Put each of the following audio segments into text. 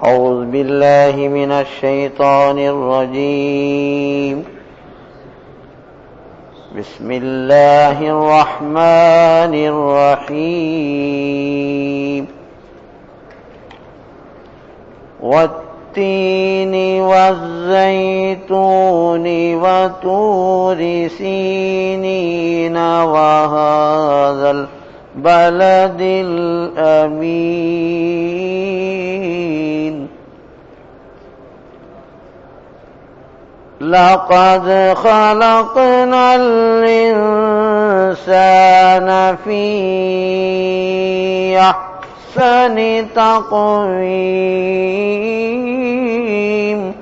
أعوذ بالله من الشيطان الرجيم بسم الله الرحمن الرحيم والتين والزيتون وتور سينين وهذا البلد الأمين لقد خلقنا الإنسان في أحسن تقويم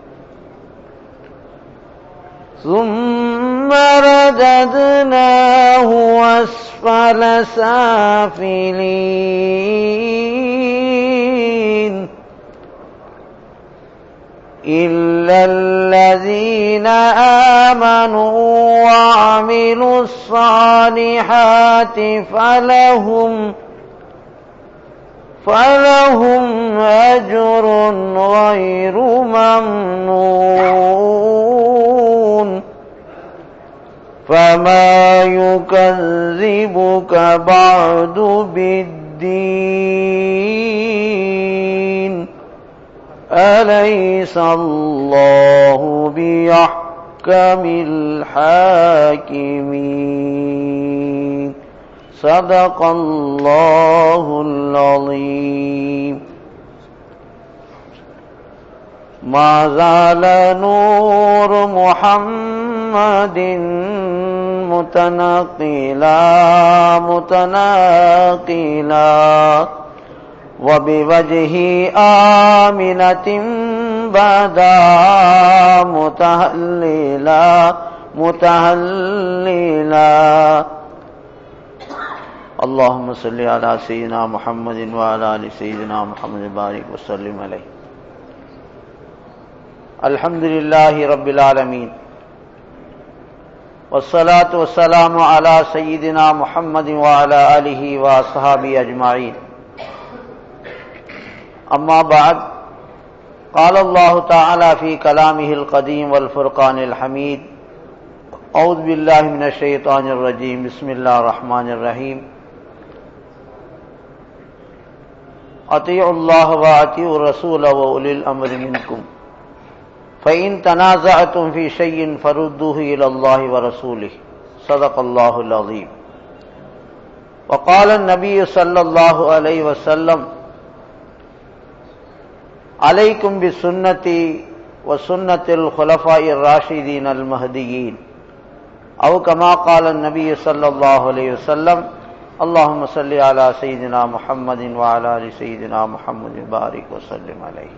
ثم رددناه أسفل سافلين إلا الذين آمنوا وعملوا الصالحات فلهم فلهم أجر غير ممنون فما يكذبك بعد بالدين أليس الله بيحكم الحاكمين صدق الله العظيم ما زال نور محمد متنقلا متناقلا وبوجه آمنة بدا متهللا متهللا اللهم صل على سيدنا محمد وعلى ال سيدنا محمد بارك وسلم عليه الحمد لله رب العالمين والصلاة والسلام على سيدنا محمد وعلى آله وأصحابه أجمعين أما بعد قال الله تعالى في كلامه القديم والفرقان الحميد أعوذ بالله من الشيطان الرجيم بسم الله الرحمن الرحيم أطيعوا الله وأطيعوا الرسول وأولي الأمر منكم فإن تنازعتم في شيء فردوه إلى الله ورسوله صدق الله العظيم وقال النبي صلى الله عليه وسلم عليكم بسنتي وسنة الخلفاء الراشدين المهديين أو كما قال النبي صلى الله عليه وسلم اللهم صل على سيدنا محمد وعلى آل سيدنا محمد بارك وسلم عليه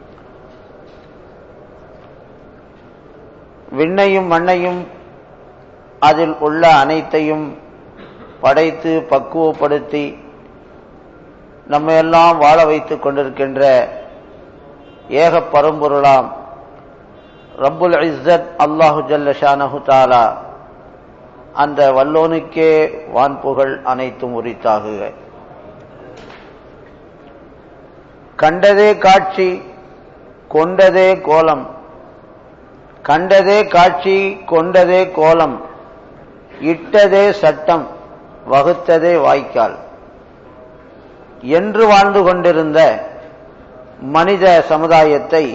விண்ணையும் மண்ணையும் அதில் உள்ள அனைத்தையும் படைத்து பக்குவப்படுத்தி நம்மையெல்லாம் வாழ வைத்துக் கொண்டிருக்கின்ற ஏக பரம்பொருளாம் ரப்புல் இஸ்ஸத் அல்லாஹு ஜல்லஷானஹு தாலா அந்த வல்லோனுக்கே வான்புகள் அனைத்தும் உரித்தாகுக கண்டதே காட்சி கொண்டதே கோலம் கண்டதே காட்சி கொண்டதே கோலம் இட்டதே சட்டம் வகுத்ததே வாய்க்கால் என்று வாழ்ந்து கொண்டிருந்த மனித சமுதாயத்தை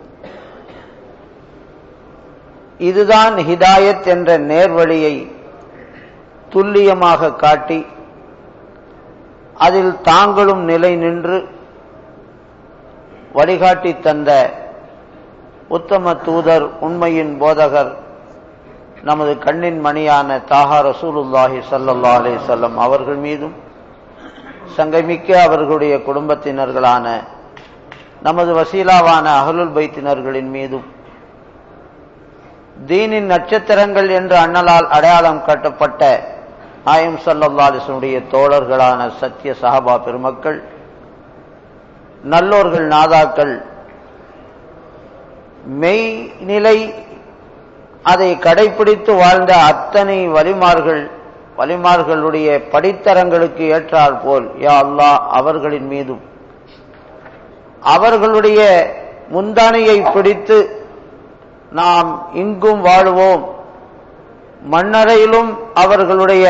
இதுதான் ஹிதாயத் என்ற நேர்வழியை துல்லியமாக காட்டி அதில் தாங்களும் நிலை நின்று வழிகாட்டி தந்த உத்தம தூதர் உண்மையின் போதகர் நமது கண்ணின் மணியான தாஹா ரசூலுல்லாஹி சல்லல்லா அலே சொல்லம் அவர்கள் மீதும் சங்கைமிக்க அவர்களுடைய குடும்பத்தினர்களான நமது வசீலாவான அகலுல் பைத்தினர்களின் மீதும் தீனின் நட்சத்திரங்கள் என்று அண்ணலால் அடையாளம் காட்டப்பட்ட நாயம் சல்லல்லாலிசனுடைய தோழர்களான சத்திய சஹாபா பெருமக்கள் நல்லோர்கள் நாதாக்கள் மெய்நிலை அதை கடைபிடித்து வாழ்ந்த அத்தனை வலிமார்கள் வலிமார்களுடைய படித்தரங்களுக்கு ஏற்றால் போல் யா அல்லாஹ் அவர்களின் மீதும் அவர்களுடைய முந்தானையை பிடித்து நாம் இங்கும் வாழுவோம் மண்ணறையிலும் அவர்களுடைய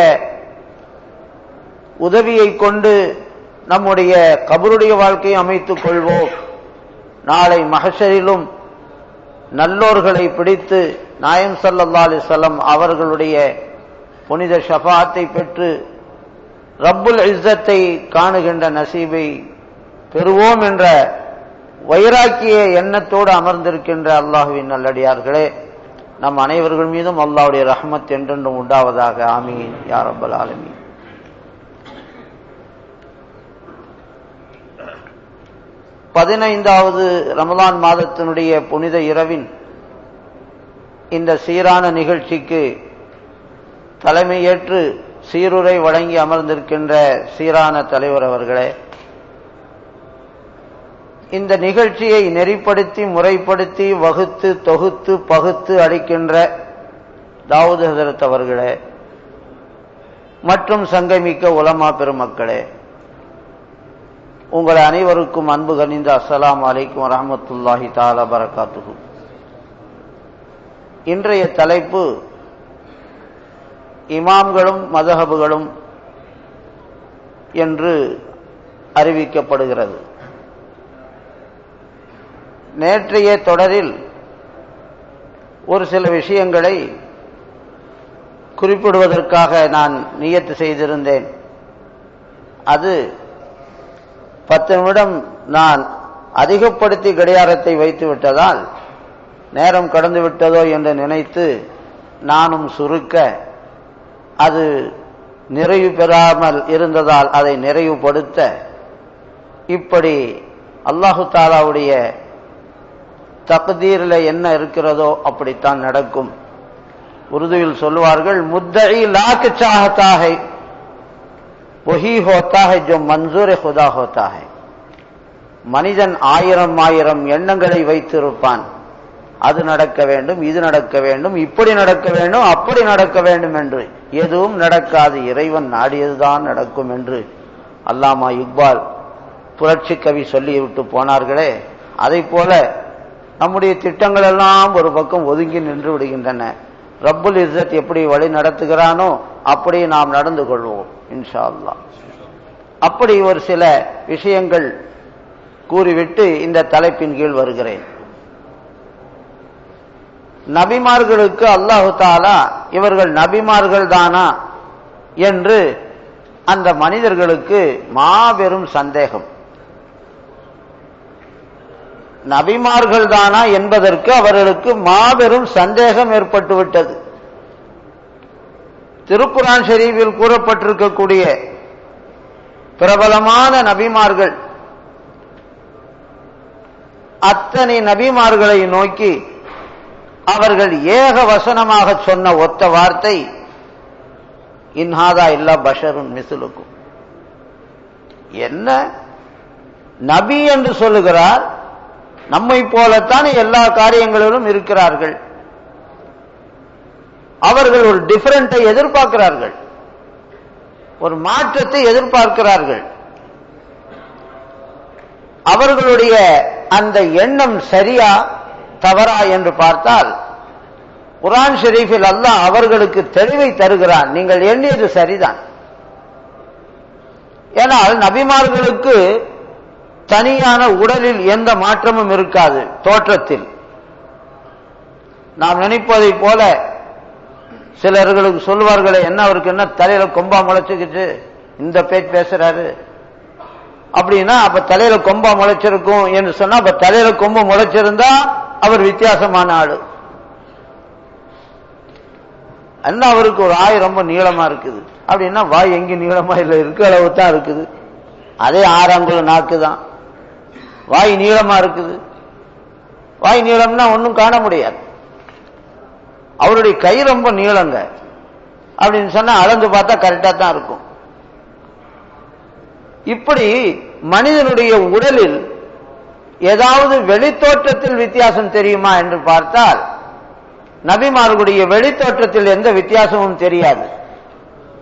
உதவியை கொண்டு நம்முடைய கபருடைய வாழ்க்கையை அமைத்துக் கொள்வோம் நாளை மகஷரிலும் நல்லோர்களை பிடித்து நாயம் சல்லா அலிசல்லம் அவர்களுடைய புனித ஷபாத்தை பெற்று ரப்புல் இஸ்ஸத்தை காணுகின்ற நசீபை பெறுவோம் என்ற வைராக்கிய எண்ணத்தோடு அமர்ந்திருக்கின்ற அல்லாஹுவின் நல்லடியார்களே நம் அனைவர்கள் மீதும் அல்லாவுடைய ரஹமத் என்றென்றும் உண்டாவதாக ஆமீன் யார் ரப்பல் ஆலமீன் பதினைந்தாவது ரமலான் மாதத்தினுடைய புனித இரவின் இந்த சீரான நிகழ்ச்சிக்கு தலைமையேற்று சீருரை வழங்கி அமர்ந்திருக்கின்ற சீரான தலைவர் அவர்களே இந்த நிகழ்ச்சியை நெறிப்படுத்தி முறைப்படுத்தி வகுத்து தொகுத்து பகுத்து அளிக்கின்ற தாவூத் ஹசரத் அவர்களே மற்றும் சங்கமிக்க உலமா பெருமக்களே உங்கள் அனைவருக்கும் அன்பு கனிந்த அஸ்ஸலாம் அலைக்கும் வரமத்துல்லாஹி தாலா பரகாத்துகு இன்றைய தலைப்பு இமாம்களும் மதஹபுகளும் என்று அறிவிக்கப்படுகிறது நேற்றைய தொடரில் ஒரு சில விஷயங்களை குறிப்பிடுவதற்காக நான் நியத்து செய்திருந்தேன் அது பத்து நிமிடம் நான் அதிகப்படுத்தி கடிகாரத்தை வைத்து விட்டதால் நேரம் கடந்து விட்டதோ என்று நினைத்து நானும் சுருக்க அது நிறைவு பெறாமல் இருந்ததால் அதை நிறைவுபடுத்த இப்படி அல்லாஹு தாலாவுடைய தகுதீரில் என்ன இருக்கிறதோ அப்படித்தான் நடக்கும் உருதுவில் சொல்லுவார்கள் முத்தழி லாக்கு சாகத்தாக वही होता है जो मंजूर खुदा होता है மனிதன் ஆயிரம் ஆயிரம் எண்ணங்களை வைத்திருப்பான் அது நடக்க வேண்டும் இது நடக்க வேண்டும் இப்படி நடக்க வேண்டும் அப்படி நடக்க வேண்டும் என்று எதுவும் நடக்காது இறைவன் நாடியதுதான் நடக்கும் என்று அல்லாமா இக்பால் புரட்சி கவி சொல்லிவிட்டு போனார்களே அதை போல நம்முடைய திட்டங்கள் எல்லாம் ஒரு பக்கம் ஒதுங்கி நின்று விடுகின்றன ரப்புல் இஸ்ஸத் எப்படி வழி நடத்துகிறானோ அப்படி நாம் நடந்து கொள்வோம் இன்ஷா அல்லா அப்படி ஒரு சில விஷயங்கள் கூறிவிட்டு இந்த தலைப்பின் கீழ் வருகிறேன் நபிமார்களுக்கு அல்லாஹு தாலா இவர்கள் நபிமார்கள் தானா என்று அந்த மனிதர்களுக்கு மாபெரும் சந்தேகம் நபிமார்கள் தானா என்பதற்கு அவர்களுக்கு மாபெரும் சந்தேகம் ஏற்பட்டுவிட்டது திருக்குரான் ஷெரீஃபில் கூறப்பட்டிருக்கக்கூடிய பிரபலமான நபிமார்கள் அத்தனை நபிமார்களை நோக்கி அவர்கள் ஏக வசனமாக சொன்ன ஒத்த வார்த்தை இன்ஹாதா இல்லா பஷருன் மிசுலுக்கும் என்ன நபி என்று சொல்லுகிறார் நம்மை போலத்தான் எல்லா காரியங்களிலும் இருக்கிறார்கள் அவர்கள் ஒரு டிஃபரண்டை எதிர்பார்க்கிறார்கள் ஒரு மாற்றத்தை எதிர்பார்க்கிறார்கள் அவர்களுடைய அந்த எண்ணம் சரியா தவறா என்று பார்த்தால் குரான் ஷெரீஃபில் அல்லாஹ் அவர்களுக்கு தெளிவை தருகிறான் நீங்கள் எண்ணியது சரிதான் ஏனால் நபிமார்களுக்கு தனியான உடலில் எந்த மாற்றமும் இருக்காது தோற்றத்தில் நாம் நினைப்பதை போல சிலர்களுக்கு சொல்லுவார்களே என்ன அவருக்கு என்ன தலையில கொம்பா முளைச்சுக்கிச்சு இந்த பேச்சு பேசுறாரு அப்படின்னா அப்ப தலையில கொம்பா முளைச்சிருக்கும் என்று சொன்னா அப்ப தலையில கொம்பு முளைச்சிருந்தா அவர் வித்தியாசமான ஆளு என்ன அவருக்கு ஒரு ஆய் ரொம்ப நீளமா இருக்குது அப்படின்னா வாய் எங்க நீளமா இல்ல இருக்க அளவு தான் இருக்குது அதே ஆறாங்குள்ள நாக்கு தான் வாய் நீளமா இருக்குது வாய் நீளம்னா ஒன்றும் காண முடியாது அவருடைய கை ரொம்ப நீளங்க அப்படின்னு சொன்னா அளந்து பார்த்தா கரெக்டா தான் இருக்கும் இப்படி மனிதனுடைய உடலில் ஏதாவது வெளித்தோற்றத்தில் வித்தியாசம் தெரியுமா என்று பார்த்தால் நபிமார்களுடைய வெளித்தோற்றத்தில் எந்த வித்தியாசமும் தெரியாது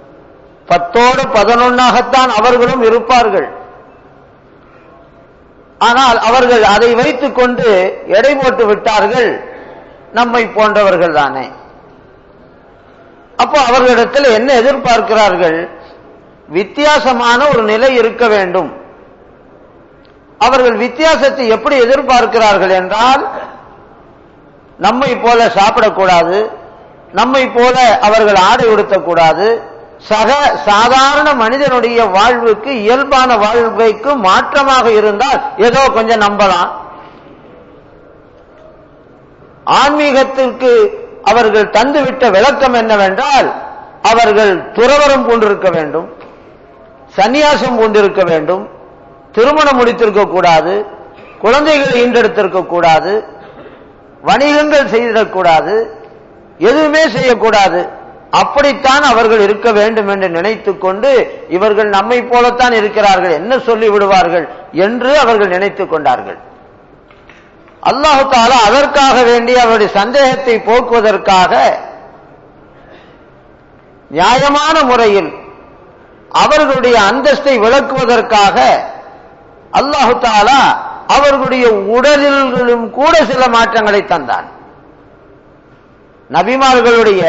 பத்தோடு பதினொன்னாகத்தான் அவர்களும் இருப்பார்கள் ஆனால் அவர்கள் அதை வைத்துக் கொண்டு எடை போட்டு விட்டார்கள் நம்மை போன்றவர்கள் தானே அப்போ அவர்களிடத்தில் என்ன எதிர்பார்க்கிறார்கள் வித்தியாசமான ஒரு நிலை இருக்க வேண்டும் அவர்கள் வித்தியாசத்தை எப்படி எதிர்பார்க்கிறார்கள் என்றால் நம்மை போல சாப்பிடக்கூடாது நம்மை போல அவர்கள் ஆடை உடுத்தக்கூடாது சக சாதாரண மனிதனுடைய வாழ்வுக்கு இயல்பான வாழ்வைக்கு மாற்றமாக இருந்தால் ஏதோ கொஞ்சம் நம்பலாம் ஆன்மீகத்திற்கு அவர்கள் தந்துவிட்ட விளக்கம் என்னவென்றால் அவர்கள் துறவரம் கொண்டிருக்க வேண்டும் சந்நியாசம் கொண்டிருக்க வேண்டும் திருமணம் முடித்திருக்க கூடாது குழந்தைகள் ஈண்டெடுத்திருக்க கூடாது வணிகங்கள் செய்திடக்கூடாது எதுவுமே செய்யக்கூடாது அப்படித்தான் அவர்கள் இருக்க வேண்டும் என்று நினைத்துக் கொண்டு இவர்கள் நம்மை போலத்தான் இருக்கிறார்கள் என்ன சொல்லி விடுவார்கள் என்று அவர்கள் நினைத்துக் கொண்டார்கள் அல்லாஹு தாலா அதற்காக வேண்டி அவருடைய சந்தேகத்தை போக்குவதற்காக நியாயமான முறையில் அவர்களுடைய அந்தஸ்தை விளக்குவதற்காக அல்லாஹு தாலா அவர்களுடைய உடலிலும் கூட சில மாற்றங்களை தந்தான் நபிமார்களுடைய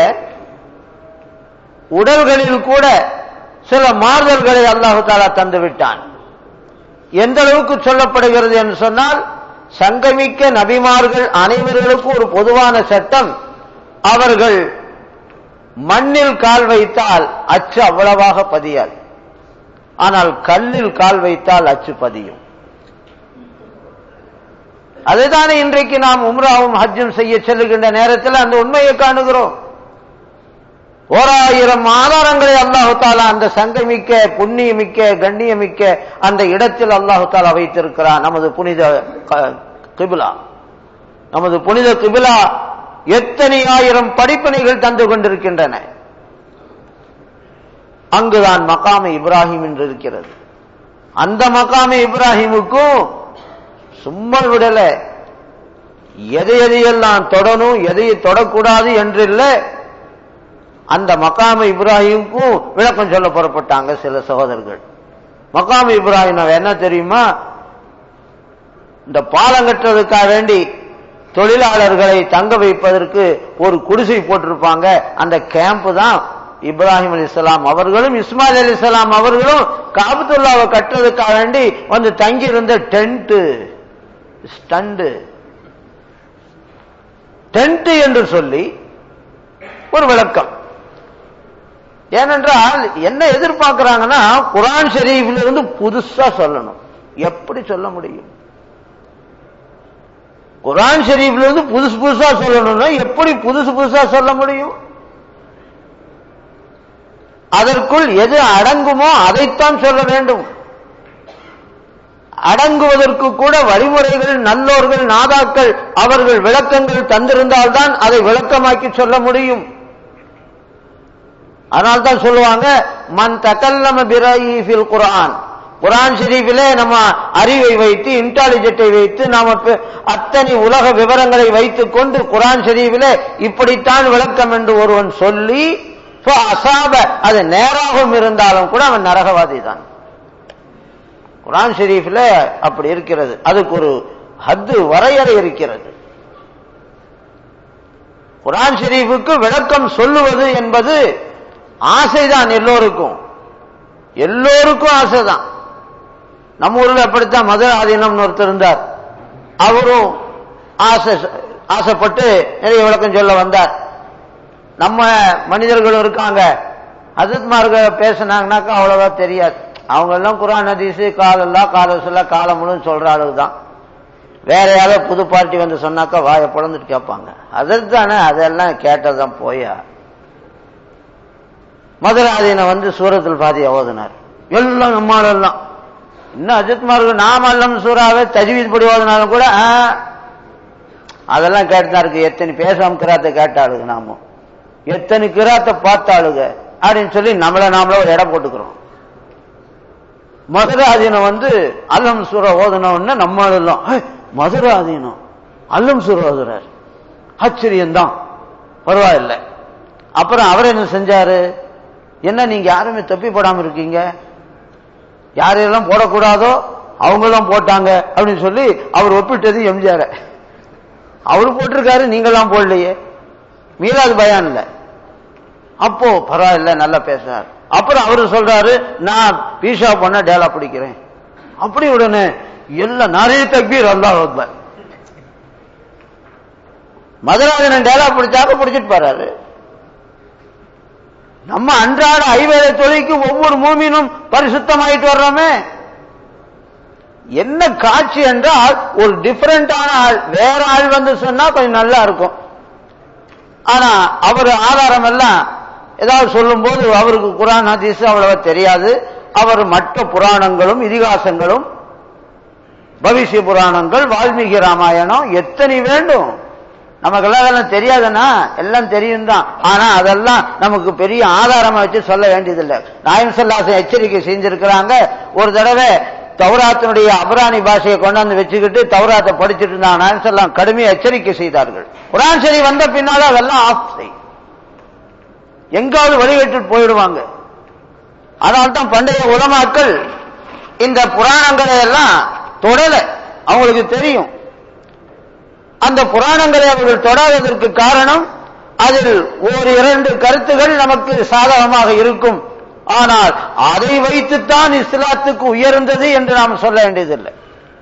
உடல்களில் கூட சில மாறுதல்களை அல்லாஹு தாலா தந்து விட்டான் எந்த அளவுக்கு சொல்லப்படுகிறது என்று சொன்னால் சங்கமிக்க நபிமார்கள் அனைவர்களுக்கும் ஒரு பொதுவான சட்டம் அவர்கள் மண்ணில் கால் வைத்தால் அச்சு அவ்வளவாக பதியாது ஆனால் கல்லில் கால் வைத்தால் அச்சு பதியும் அதுதானே இன்றைக்கு நாம் உம்ராவும் ஹஜ்ஜும் செய்ய செல்லுகின்ற நேரத்தில் அந்த உண்மையை காணுகிறோம் ஓராயிரம் ஆதாரங்களை அல்லாஹு தாலா அந்த சங்கமிக்க புண்ணியமிக்க கண்ணியமிக்க அந்த இடத்தில் அல்லாஹு தாலா வைத்திருக்கிறார் நமது புனித கிபிலா நமது புனித கிபிலா எத்தனை ஆயிரம் படிப்பனைகள் தந்து கொண்டிருக்கின்றன அங்குதான் மகாம இப்ராஹிம் என்று இருக்கிறது அந்த மகாம இப்ராஹிமுக்கும் சும்மா விடல எதை எதையெல்லாம் தொடணும் எதையை தொடக்கூடாது என்று இல்லை அந்த மக்காம இப்ராஹிமுக்கும் விளக்கம் சொல்ல புறப்பட்டாங்க சில சகோதரர்கள் மக்காம இப்ராஹிம் என்ன தெரியுமா இந்த பாலம் கட்டுறதுக்காக வேண்டி தொழிலாளர்களை தங்க வைப்பதற்கு ஒரு குடிசை போட்டிருப்பாங்க அந்த கேம்ப் தான் இப்ராஹிம் அலி இஸ்லாம் அவர்களும் இஸ்மாயில் அலி இஸ்லாம் அவர்களும் காபத்துல்லாவை கட்டுறதுக்காக வேண்டி வந்து தங்கி இருந்த டென்ட் ஸ்டண்டு டென்ட் என்று சொல்லி ஒரு விளக்கம் ஏனென்றால் என்ன எதிர்பார்க்கிறாங்கன்னா குரான் ஷெரீஃபில் இருந்து புதுசா சொல்லணும் எப்படி சொல்ல முடியும் குரான் ஷெரீஃப்ல இருந்து புதுசு புதுசா சொல்லணும்னா எப்படி புதுசு புதுசா சொல்ல முடியும் அதற்குள் எது அடங்குமோ அதைத்தான் சொல்ல வேண்டும் அடங்குவதற்கு கூட வழிமுறைகள் நல்லோர்கள் நாதாக்கள் அவர்கள் விளக்கங்கள் தந்திருந்தால்தான் அதை விளக்கமாக்கி சொல்ல முடியும் அதனால்தான் சொல்லுவாங்க மன் தக்கல்லம பிராயி ஃபில் குரான் குரான் ஷெரீஃபிலே நம்ம அறிவை வைத்து இன்டெலிஜென்ட்டை வைத்து நாம அத்தனை உலக விவரங்களை வைத்துக் கொண்டு குரான் ஷெரீஃபிலே இப்படித்தான் விளக்கம் என்று ஒருவன் சொல்லி அசாப அது நேராகவும் இருந்தாலும் கூட அவன் நரகவாதி தான் குரான் ஷெரீஃபில் அப்படி இருக்கிறது அதுக்கு ஒரு ஹத்து வரையறை இருக்கிறது குரான் ஷெரீஃபுக்கு விளக்கம் சொல்லுவது என்பது ஆசைதான் எல்லோருக்கும் எல்லோருக்கும் ஆசைதான் நம்ம ஊர்ல அப்படித்தான் மதுர ஆதீனம்னு ஒருத்தர் இருந்தார் அவரும் ஆசை ஆசைப்பட்டு நிறைய விளக்கம் சொல்ல வந்தார் நம்ம மனிதர்களும் இருக்காங்க அசத்மார்கள் பேசினாங்கனாக்கா அவ்வளவா தெரியாது அவங்க எல்லாம் குரான் ஹதீஸ் காலல்லா காலசுல்லா காலமுன்னு சொல்ற அளவு தான் வேற யாராவது புது பார்ட்டி வந்து சொன்னாக்கா வாயை பிளந்துட்டு கேட்பாங்க அதற்கு தானே அதெல்லாம் கேட்டதான் போயா மதுராதீன வந்து சூரத்தில் பாதி ஓதுனார் எல்லாம் நம்மளெல்லாம் இன்னும் அஜித்மார்கள் நாம அல்லம் சூறாவே தஜ்வீத் படி ஓதுனாலும் கூட அதெல்லாம் கேட்டுதான் இருக்கு எத்தனை பேசாம கிராத்த கேட்டாளுங்க நாம எத்தனை கிராத்த பார்த்தாளுங்க அப்படின்னு சொல்லி நம்மள நாமள ஒரு இடம் போட்டுக்கிறோம் மதுராதீனம் வந்து அல்லம் சூற ஓதுனோன்னு நம்ம எல்லாம் மதுராதீனம் அல்லம் சூற ஓதுறார் ஆச்சரியம்தான் பரவாயில்லை அப்புறம் அவர் என்ன செஞ்சாரு என்ன நீங்க யாருமே தப்பி போடாம இருக்கீங்க யாரையெல்லாம் போடக்கூடாதோ அவங்கெல்லாம் போட்டாங்க அப்படின்னு சொல்லி அவர் ஒப்பிட்டது எம்ஜிஆர் அவர் போட்டிருக்காரு நீங்களாம் போடலையே மீராது பயான் இல்ல அப்போ பரவாயில்ல நல்லா பேசினார் அப்புறம் அவரு சொல்றாரு நான் பீஷா பண்ண டேலா பிடிக்கிறேன் அப்படி உடனே எல்லாம் நிறைய தக்பீர் அல்லாஹ் அக்பர் மதுராஜனன் டேலா பிடிச்சாக்க பிடிச்சிட்டு போறாரு நம்ம அன்றாட ஐவேளை தொழிலுக்கு ஒவ்வொரு மூமினும் பரிசுத்தமாயிட்டு வர்றோமே என்ன காட்சி என்றால் ஒரு டிஃபரெண்டான ஆள் வேற ஆள் வந்து சொன்னா கொஞ்சம் நல்லா இருக்கும் ஆனா அவர் ஆதாரம் எல்லாம் ஏதாவது சொல்லும் போது அவருக்கு குரான் ஹதீஸ் அவ்வளவா தெரியாது அவர் மற்ற புராணங்களும் இதிகாசங்களும் பவிஷ்ய புராணங்கள் வால்மீகி ராமாயணம் எத்தனை வேண்டும் நமக்கெல்லாம் அதெல்லாம் தெரியாதுன்னா எல்லாம் தெரியும் தான் ஆனா அதெல்லாம் நமக்கு பெரிய ஆதாரமா வச்சு சொல்ல வேண்டியதில்லை நாயம் சொல்லாசம் எச்சரிக்கை செஞ்சிருக்கிறாங்க ஒரு தடவை தௌராத்தினுடைய அபராணி பாஷையை கொண்டாந்து வச்சுக்கிட்டு தௌராத்தை படிச்சுட்டு இருந்தாங்க நாயம் சொல்லாம் கடுமையை எச்சரிக்கை செய்தார்கள் குரான் சரி வந்த பின்னால அதெல்லாம் ஆஃப் செய் எங்காவது வழிகட்டு போயிடுவாங்க அதனால்தான் பண்டைய உலமாக்கள் இந்த புராணங்களை எல்லாம் தொடல அவங்களுக்கு தெரியும் அந்த புராணங்களை அவர்கள் தொடாததற்கு காரணம் அதில் ஒரு இரண்டு கருத்துகள் நமக்கு சாதகமாக இருக்கும் ஆனால் அதை வைத்துத்தான் இஸ்லாத்துக்கு உயர்ந்தது என்று நாம் சொல்ல வேண்டியதில்லை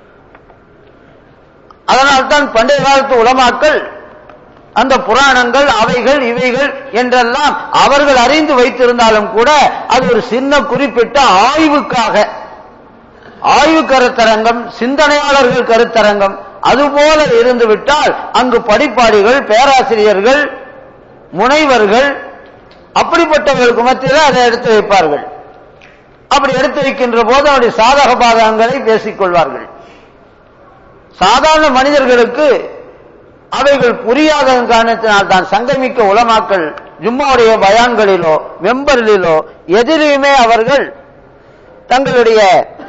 அதனால்தான் பண்டைய காலத்து உலமாக்கள் அந்த புராணங்கள் அவைகள் இவைகள் என்றெல்லாம் அவர்கள் அறிந்து வைத்திருந்தாலும் கூட அது ஒரு சின்ன குறிப்பிட்ட ஆய்வுக்காக ஆய்வு கருத்தரங்கம் சிந்தனையாளர்கள் கருத்தரங்கம் அதுபோல இருந்து விட்டால் அங்கு படிப்பாளிகள் பேராசிரியர்கள் முனைவர்கள் அப்படிப்பட்டவர்களுக்கு மத்தியில் அதை எடுத்து வைப்பார்கள் அப்படி எடுத்து வைக்கின்ற போது அவருடைய சாதக பாதகங்களை பேசிக் கொள்வார்கள் சாதாரண மனிதர்களுக்கு அவைகள் புரியாத காரணத்தினால் தான் சங்கமிக்க உலமாக்கள் ஜும்மாவுடைய பயான்களிலோ மெம்பரிலோ எதிலையுமே அவர்கள் தங்களுடைய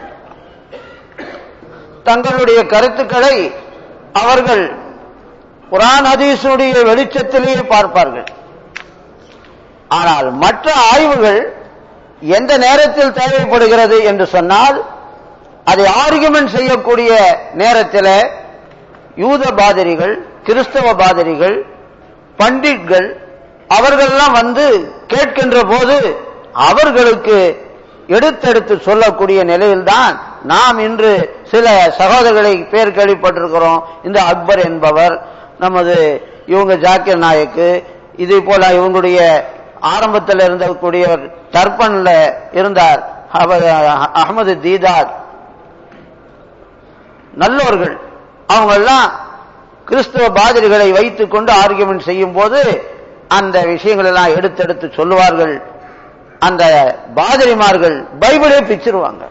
தங்களுடைய கருத்துக்களை அவர்கள் குரான் ஹதீஸுடைய வெளிச்சத்திலேயே பார்ப்பார்கள் ஆனால் மற்ற ஆய்வுகள் எந்த நேரத்தில் தேவைப்படுகிறது என்று சொன்னால் அதை ஆர்குமெண்ட் செய்யக்கூடிய நேரத்தில் யூத பாதிரிகள் கிறிஸ்தவ பாதிரிகள் பண்டிட்கள் அவர்கள்லாம் வந்து கேட்கின்ற போது அவர்களுக்கு எடுத்தெடுத்து சொல்லக்கூடிய நிலையில்தான் நாம் இன்று சில சகோதரர்களை பேர் கேள்விப்பட்டிருக்கிறோம் இந்த அக்பர் என்பவர் நமது இவங்க ஜாக்கிர் நாயக்கு இதே போல இவங்களுடைய ஆரம்பத்தில் இருந்தக்கூடியவர் டர்பன்ல இருந்தார் அவர் அகமது தீதார் நல்லோர்கள் அவங்க எல்லாம் கிறிஸ்தவ பாதிரிகளை வைத்துக் கொண்டு ஆர்குமெண்ட் செய்யும் போது அந்த விஷயங்கள் எல்லாம் எடுத்தெடுத்து சொல்லுவார்கள் அந்த பாதிரிமார்கள் பைபிளே பிச்சிருவாங்க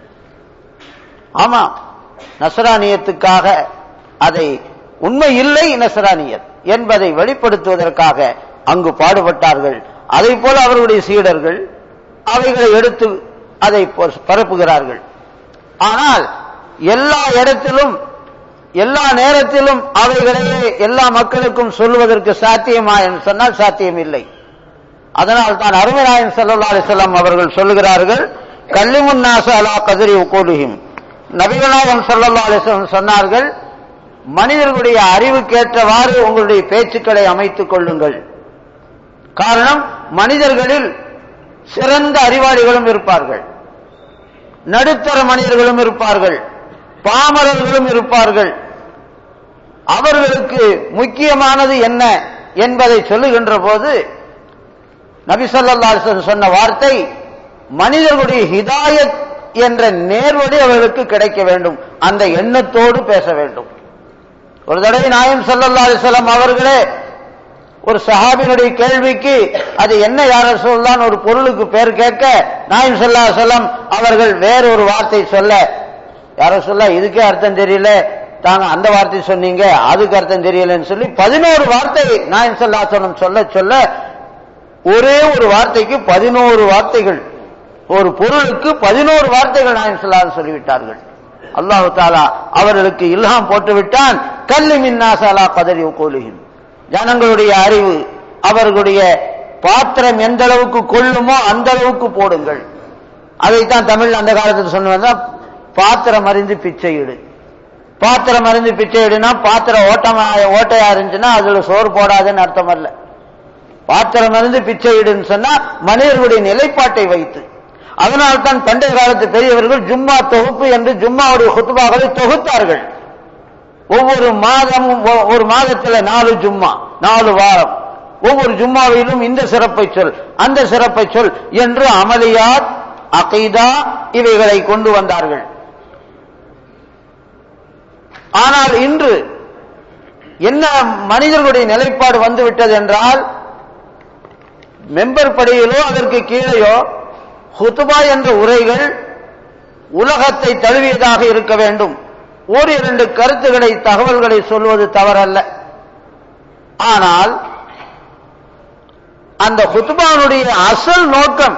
ஆமா நசரானியத்துக்காக அதை உண்மை இல்லை நசரானியத் என்பதை வெளிப்படுத்துவதற்காக அங்கு பாடுபட்டார்கள் அதை போல அவர்களுடைய சீடர்கள் அவைகளை எடுத்து அதை பரப்புகிறார்கள் ஆனால் எல்லா இடத்திலும் எல்லா நேரத்திலும் அவைகளையே எல்லா மக்களுக்கும் சொல்லுவதற்கு சாத்தியமா என்று சொன்னால் சாத்தியம் இல்லை அதனால் தான் அருமைநாயன் சல்லா அலிசல்லாம் அவர்கள் சொல்லுகிறார்கள் கல்லிமுன் நாச அலா கதிரி கோலுகிம் நபிகளாயம் சல்லா அலிஸ்லாம் சொன்னார்கள் மனிதர்களுடைய அறிவுக்கேற்றவாறு உங்களுடைய பேச்சுக்களை அமைத்துக் கொள்ளுங்கள் காரணம் மனிதர்களில் சிறந்த அறிவாளிகளும் இருப்பார்கள் நடுத்தர மனிதர்களும் இருப்பார்கள் பாமரர்களும் இருப்பார்கள் அவர்களுக்கு முக்கியமானது என்ன என்பதை சொல்லுகின்ற போது நபிசல்லா சொன்ன வார்த்தை மனிதர்களுடைய ஹிதாயத் என்ற நேர்வழி அவர்களுக்கு கிடைக்க வேண்டும் அந்த எண்ணத்தோடு பேச வேண்டும் ஒரு தடவை நாயம் சல்லல்லா அலிசல்லாம் அவர்களே ஒரு சஹாபினுடைய கேள்விக்கு அது என்ன யார சொல்லலாம் ஒரு பொருளுக்கு பேர் கேட்க நாயம் சல்லா சொல்லம் அவர்கள் வேறொரு வார்த்தை சொல்ல யார சொல்ல இதுக்கே அர்த்தம் தெரியல தாங்க அந்த வார்த்தை சொன்னீங்க அதுக்கு அர்த்தம் தெரியலன்னு சொல்லி பதினோரு வார்த்தை நாயம் சல்லா சொல்லம் சொல்ல சொல்ல ஒரே ஒரு வார்த்தைக்கு பதினோரு வார்த்தைகள் ஒரு பொருளுக்கு பதினோரு வார்த்தைகள் நாயம் சல்லா சொல்லிவிட்டார்கள் அல்லாஹு தாலா அவர்களுக்கு இல்ஹாம் போட்டு விட்டான் கல்லி மின்னாசாலா கதறி கோலுகின் ஜனங்களுடைய அறிவு அவர்களுடைய பாத்திரம் எந்த அளவுக்கு கொள்ளுமோ அந்த அளவுக்கு போடுங்கள் அதைத்தான் தமிழ் அந்த காலத்தில் சொன்னா பாத்திரம் அறிந்து பிச்சையிடு பாத்திரம் அறிந்து பிச்சையிடுனா பாத்திரம் ஓட்டமா ஓட்டையா இருந்துச்சுன்னா அதுல சோறு போடாதுன்னு அர்த்தம் அல்ல பாத்திரம் அறிந்து பிச்சையிடுன்னு சொன்னா மனிதர்களுடைய நிலைப்பாட்டை வைத்து அதனால்தான் பண்டைய காலத்து பெரியவர்கள் ஜும்மா தொகுப்பு என்று ஜும்மாவுடைய குத்துபாக்களை தொகுத்தார்கள் ஒவ்வொரு மாதமும் ஒ- ஒரு மாதத்துல நாலு ஜும்மா நாலு வாரம் ஒவ்வொரு ஜும்மாவிலும் இந்த சிறப்பை சொல் அந்த சிறப்பை சொல் என்று அமலியாத் அகைதா இவைகளை கொண்டு வந்தார்கள் ஆனால் இன்று என்ன மனிதர்களுடைய நிலைப்பாடு வந்துவிட்டது என்றால் மெம்பர் படியிலோ அதற்கு கீழேயோ ஹுத்துபா என்ற உரைகள் உலகத்தை தழுவியதாக இருக்க வேண்டும் ஒரு இரண்டு கருத்துக்களை தகவல்களை சொல்வது தவறல்ல ஆனால் அந்த ஹுத்துபானுடைய அசல் நோக்கம்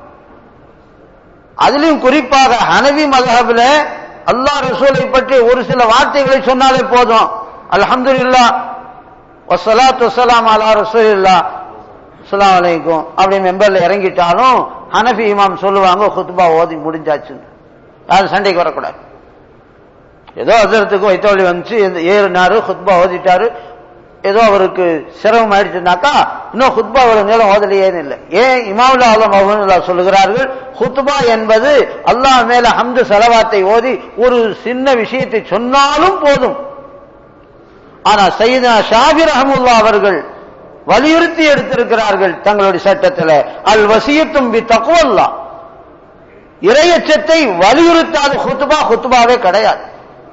அதிலும் குறிப்பாக ஹனவி மதஹபில் அல்லாஹ் ரசூலை பற்றி ஒரு சில வார்த்தைகளை சொன்னாலே போதும் அல்ஹம்துலில்லாஹ் வஸ்ஸலாத்து வஸ்ஸலாம் அலா ரசூலில்லா அஸ்ஸலாமு அலைக்கும் அப்படி மெம்பர்ல இறங்கிட்டாலும் ஹனஃபி இமாம் சொல்லுவாங்க குத்பா ஓதி முடிஞ்சாச்சுன்னு யாரும் சண்டைக்கு வரக்கூடாது ஏதோ அதரத்துக்கு வைத்தவழி வந்துச்சு இந்த ஏறினாரு குத்பா ஓதிட்டாரு ஏதோ அவருக்கு சிரமம் ஆயிடுச்சுனாக்கா இன்னும் குத்பா ஒரு நேரம் ஓதலையேன்னு இல்லை ஏன் இமாமுல்லா அலம் மஹமுல்லா சொல்லுகிறார்கள் குத்பா என்பது அல்லாஹ் மேல ஹம்து சலவாத்தை ஓதி ஒரு சின்ன விஷயத்தை சொன்னாலும் போதும் ஆனா சையதா ஷாபி ரஹமுல்லா அவர்கள் வலியுறுத்தி எடுத்திருக்கிறார்கள் தங்களுடைய சட்டத்தில் அல் வசியத்தும் பி தக்குவல்லா இரையச்சத்தை வலியுறுத்தாத ஹுத்துபா ஹுத்துபாவே கிடையாது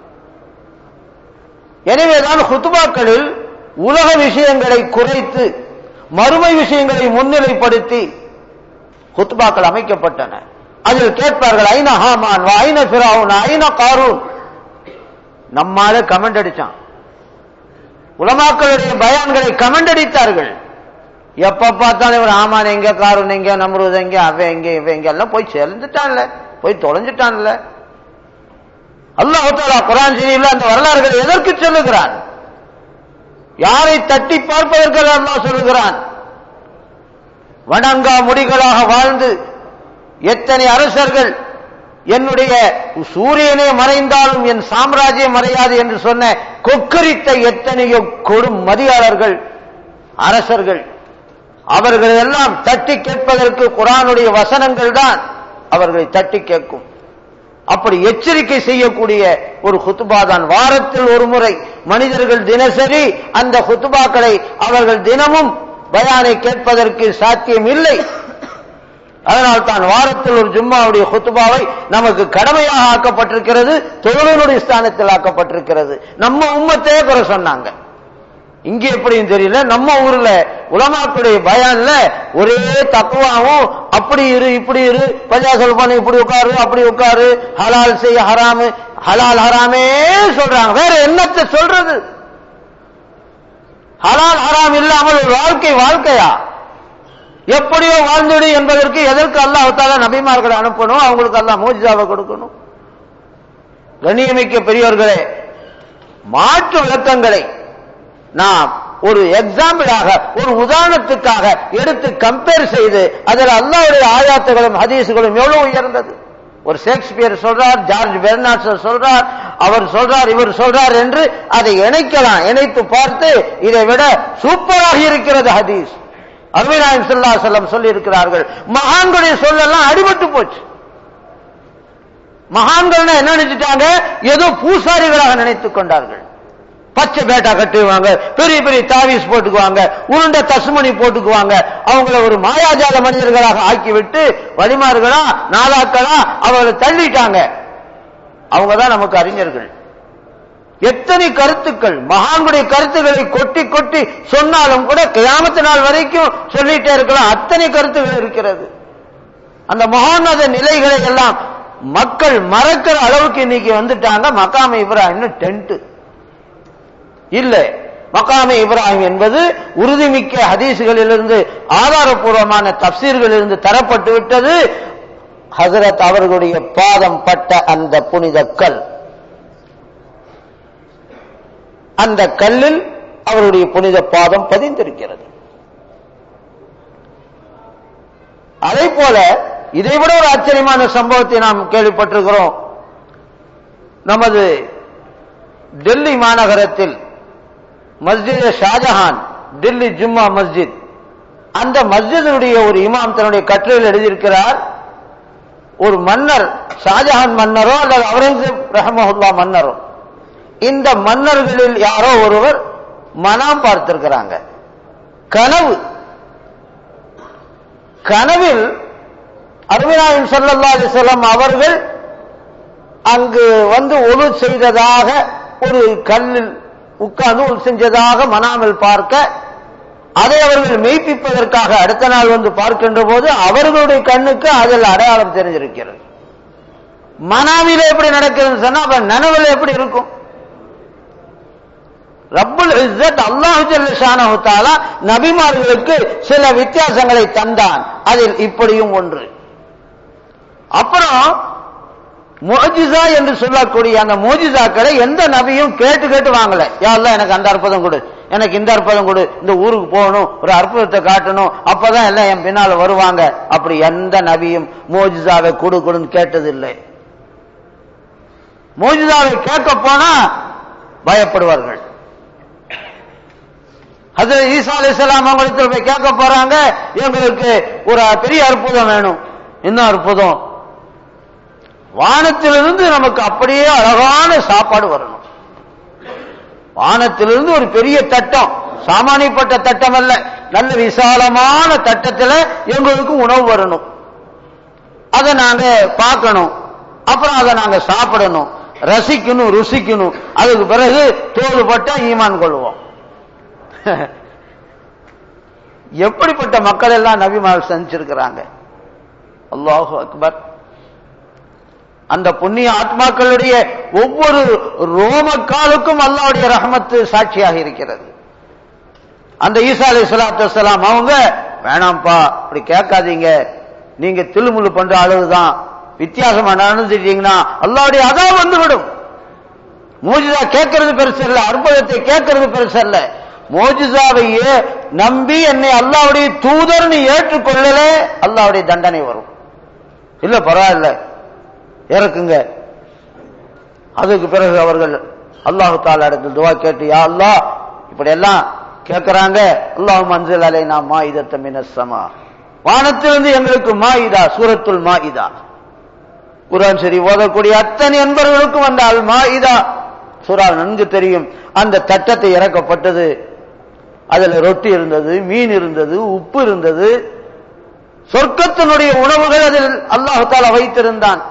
எனவேதான் ஹுத்துபாக்களில் உலக விஷயங்களை குறைத்து மறுமை விஷயங்களை முன்னிலைப்படுத்தி ஹுத்துபாக்கள் அமைக்கப்பட்டன அதில் கேட்பார்கள் ஐன ஹாமான் ஐன பிராவுன் ஐன காரூன் நம்மால கமெண்ட் அடிச்சான் உலமாக்களுடைய பயான்களை கமெண்ட் அடித்தார்கள் எப்ப பார்த்தாலும் இவர் ஆமான் எங்க காரூன் எங்க நம்ருது எங்க அவன் எங்க இவன் எங்க எல்லாம் போய் சேர்ந்துட்டான்ல போய் தொலைஞ்சிட்டான்ல அல்லாஹாலா குரான் செய்தியில் அந்த வரலாறுகளை எதற்கு சொல்லுகிறான் யாரை தட்டி பார்ப்பதற்கு அல்லாஹ் சொல்லுகிறான் வணங்கா முடிகளாக வாழ்ந்து எத்தனை அரசர்கள் என்னுடைய சூரியனே மறைந்தாலும் என் சாம்ராஜ்யம் மறையாது என்று சொன்ன கொக்கரித்த எத்தனையோ கொடும் மதியாளர்கள் அரசர்கள் அவர்கள் எல்லாம் தட்டி கேட்பதற்கு குரானுடைய வசனங்கள் தான் அவர்களை தட்டி கேட்கும் அப்படி எச்சரிக்கை செய்யக்கூடிய ஒரு ஹுத்துபா தான் வாரத்தில் ஒரு முறை மனிதர்கள் தினசரி அந்த ஹுத்துபாக்களை அவர்கள் தினமும் பயானை கேட்பதற்கு சாத்தியம் இல்லை அதனால் தான் வாரத்தில் ஒரு ஜும்மாவுடைய ஹுத்துபாவை நமக்கு கடமையாக ஆக்கப்பட்டிருக்கிறது தொழிலுடைய ஸ்தானத்தில் ஆக்கப்பட்டிருக்கிறது நம்ம உம்மத்தையே குறை சொன்னாங்க இங்க எப்படின்னு தெரியல நம்ம ஊர்ல உலமாக்களுடைய பயான்ல ஒரே தக்குவாவும் அப்படி இரு இப்படி இரு பஜா சொல்பானு இப்படி உட்காரு அப்படி உட்காரு ஹலால் செய்ய ஹராமு ஹலால் ஹராமே சொல்றாங்க வேற என்னத்தை சொல்றது ஹலால் ஹராம் இல்லாமல் ஒரு வாழ்க்கை வாழ்க்கையா எப்படியோ வாழ்ந்துடு என்பதற்கு எதற்கு அல்லாஹால நபிமார்களை அனுப்பணும் அவங்களுக்கு அல்லாஹ் மூஜாவை கொடுக்கணும் கண்ணியமிக்க பெரியவர்களே மாற்று விளக்கங்களை நாம் ஒரு எக்ஸாம்பிளாக ஒரு உதாரணத்துக்காக எடுத்து கம்பேர் செய்து அதில் அல்லாவுடைய ஆயாத்துகளும் ஹதீசுகளும் எவ்வளவு உயர்ந்தது ஒரு ஷேக்ஸ்பியர் சொல்றார் ஜார்ஜ் பெர்னாட் சொல்றார் அவர் சொல்றார் இவர் சொல்றார் என்று அதை இணைக்கலாம் இணைத்து பார்த்து இதை விட சூப்பராக இருக்கிறது ஹதீஸ் அருமைநாயகம் சொல்லா செல்லம் சொல்லி இருக்கிறார்கள் மகான்களுடைய சொல்லெல்லாம் அடிபட்டு போச்சு மகான்கள் என்ன நினைச்சிட்டாங்க ஏதோ பூசாரிகளாக நினைத்துக் கொண்டார்கள் பச்சை பேட்டா கட்டுவாங்க பெரிய பெரிய தாவீஸ் போட்டுக்குவாங்க உருண்ட தசுமணி போட்டுக்குவாங்க அவங்கள ஒரு மாயாஜால மனிதர்களாக ஆக்கிவிட்டு வழிமார்களா நாதாக்களா அவர்களை தள்ளிட்டாங்க அவங்க தான் நமக்கு அறிஞர்கள் எத்தனை கருத்துக்கள் மகான்களுடைய கருத்துக்களை கொட்டி கொட்டி சொன்னாலும் கூட கியாமத்து நாள் வரைக்கும் சொல்லிட்டே இருக்கலாம் அத்தனை கருத்துக்கள் இருக்கிறது அந்த மகோன்னத நிலைகளை எல்லாம் மக்கள் மறக்கிற அளவுக்கு இன்னைக்கு வந்துட்டாங்க மக்காம இப்ராஹிம் டென்ட் இல்ல மக்காமே இப்ராஹிம் என்பது உறுதிமிக்க ஹதீசுகளிலிருந்து ஆதாரபூர்வமான தப்சீர்களிலிருந்து தரப்பட்டு விட்டது ஹசரத் அவர்களுடைய பாதம் பட்ட அந்த புனித கல் அந்த கல்லில் அவருடைய புனித பாதம் பதிந்திருக்கிறது அதே போல இதைவிட ஒரு ஆச்சரியமான சம்பவத்தை நாம் கேள்விப்பட்டிருக்கிறோம் நமது டெல்லி மாநகரத்தில் மஸ்ஜித் ஷாஜஹான் டெல்லி ஜும்மா மஸ்ஜித் அந்த மஸ்ஜிதுடைய ஒரு இமாம் தன்னுடைய கட்டுரையில் எழுதியிருக்கிறார் ஒரு மன்னர் ஷாஜஹான் மன்னரோ அல்லது அவுரங்கசீப் ரஹமஹுல்லா மன்னரோ இந்த மன்னர்களில் யாரோ ஒருவர் மனம் பார்த்திருக்கிறாங்க கனவு கனவில் அருமையாயும் சல்லல்லா அலிசல்லாம் அவர்கள் அங்கு வந்து ஒழு செய்ததாக ஒரு கல்லில் உட்கார்ந்து ஒழு செஞ்சதாக மனாமல் பார்க்க அதை அவர்கள் மெய்ப்பிப்பதற்காக அடுத்த நாள் வந்து பார்க்கின்ற போது அவர்களுடைய கண்ணுக்கு அதில் அடையாளம் தெரிஞ்சிருக்கிறது மனாவில எப்படி நடக்குதுன்னு சொன்னா அப்ப நனவுல எப்படி இருக்கும் ரப்புல் இஸ்ஸத் அல்லாஹு ஜல்லஷானஹு தஆலா நபிமார்களுக்கு சில வித்தியாசங்களை தந்தான் அதில் இப்படியும் ஒன்று அப்புறம் மோஜிசா என்று சொல்லக்கூடிய அந்த மோஜிசாக்களை எந்த நபியும் கேட்டு கேட்டு வாங்கல யாரெல்லாம் எனக்கு அந்த அற்புதம் கொடு எனக்கு இந்த அற்புதம் கொடு இந்த ஊருக்கு போகணும் ஒரு அற்புதத்தை காட்டணும் அப்பதான் எல்லாம் என் பின்னால வருவாங்க அப்படி எந்த நபியும் மோஜிசாவை கொடு கொடுன்னு கேட்டதில்லை மோஜிசாவை கேட்க போனா பயப்படுவார்கள் அது ஈசா அலி இஸ்லாம் அவங்களுக்கு போய் கேட்க போறாங்க எங்களுக்கு ஒரு பெரிய அற்புதம் வேணும் என்ன அற்புதம் வானத்திலிருந்து நமக்கு அப்படியே அழகான சாப்பாடு வரணும் வானத்திலிருந்து ஒரு பெரிய தட்டம் சாமானியப்பட்ட தட்டம் அல்ல நல்ல விசாலமான தட்டத்தில் எங்களுக்கு உணவு வரணும் அதை நாங்க பார்க்கணும் அப்புறம் அதை நாங்க சாப்பிடணும் ரசிக்கணும் ருசிக்கணும் அதுக்கு பிறகு தோல் பட்டா ஈமான் கொள்வோம் எப்படிப்பட்ட மக்கள் எல்லாம் நபிமார்கள் சந்திச்சிருக்கிறாங்க அல்லாஹு அக்பர் அந்த புண்ணிய ஆத்மாக்களுடைய ஒவ்வொரு ரோமக்காலுக்கும் அல்லாவுடைய ரஹமத்து சாட்சியாக இருக்கிறது அந்த ஈசா அலி சலாத்து வலாம் அவங்க வேணாம்ப்பா அப்படி கேட்காதீங்க நீங்க தில்முழு பண்ற அளவுதான் வித்தியாசமா நடந்துட்டீங்கன்னா அல்லாவுடைய அதா வந்துவிடும் மோஜிதா கேட்கறது பெருசு இல்ல அற்புதத்தை கேட்கறது பெருசு அல்ல மோஜிசாவையே நம்பி என்னை அல்லாவுடைய தூதர் நீ ஏற்றுக்கொள்ளலே அல்லாவுடைய தண்டனை வரும் இல்ல பரவாயில்ல இறக்குங்க அதுக்கு பிறகு அவர்கள் அல்லாஹு தாலா இடத்தில் துவா கேட்டு யா அல்லா இப்படி எல்லாம் கேட்கிறாங்க அல்லாஹ் மஞ்சள் அலை நான் மாயுதத்த மினசமா வானத்திலிருந்து எங்களுக்கு மாயிதா சூரத்துல் மாயிதா குரான் சரி ஓதக்கூடிய அத்தனை என்பவர்களுக்கும் அந்த அல் மாயிதா சூரா நன்கு தெரியும் அந்த தட்டத்தை இறக்கப்பட்டது அதுல ரொட்டி இருந்தது மீன் இருந்தது உப்பு இருந்தது சொர்க்கத்தினுடைய உணவுகள் அதில் அல்லாஹு தாலா வைத்திருந்தான்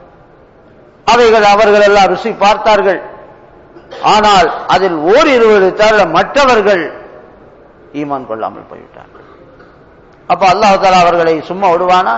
அவைகள் அவர்கள் எல்லாம் ருசி பார்த்தார்கள் ஆனால் அதில் ஓரிருவரை தவிர மற்றவர்கள் ஈமான் கொள்ளாமல் போய்விட்டார்கள் அப்ப அல்லாஹு தாலா அவர்களை சும்மா விடுவானா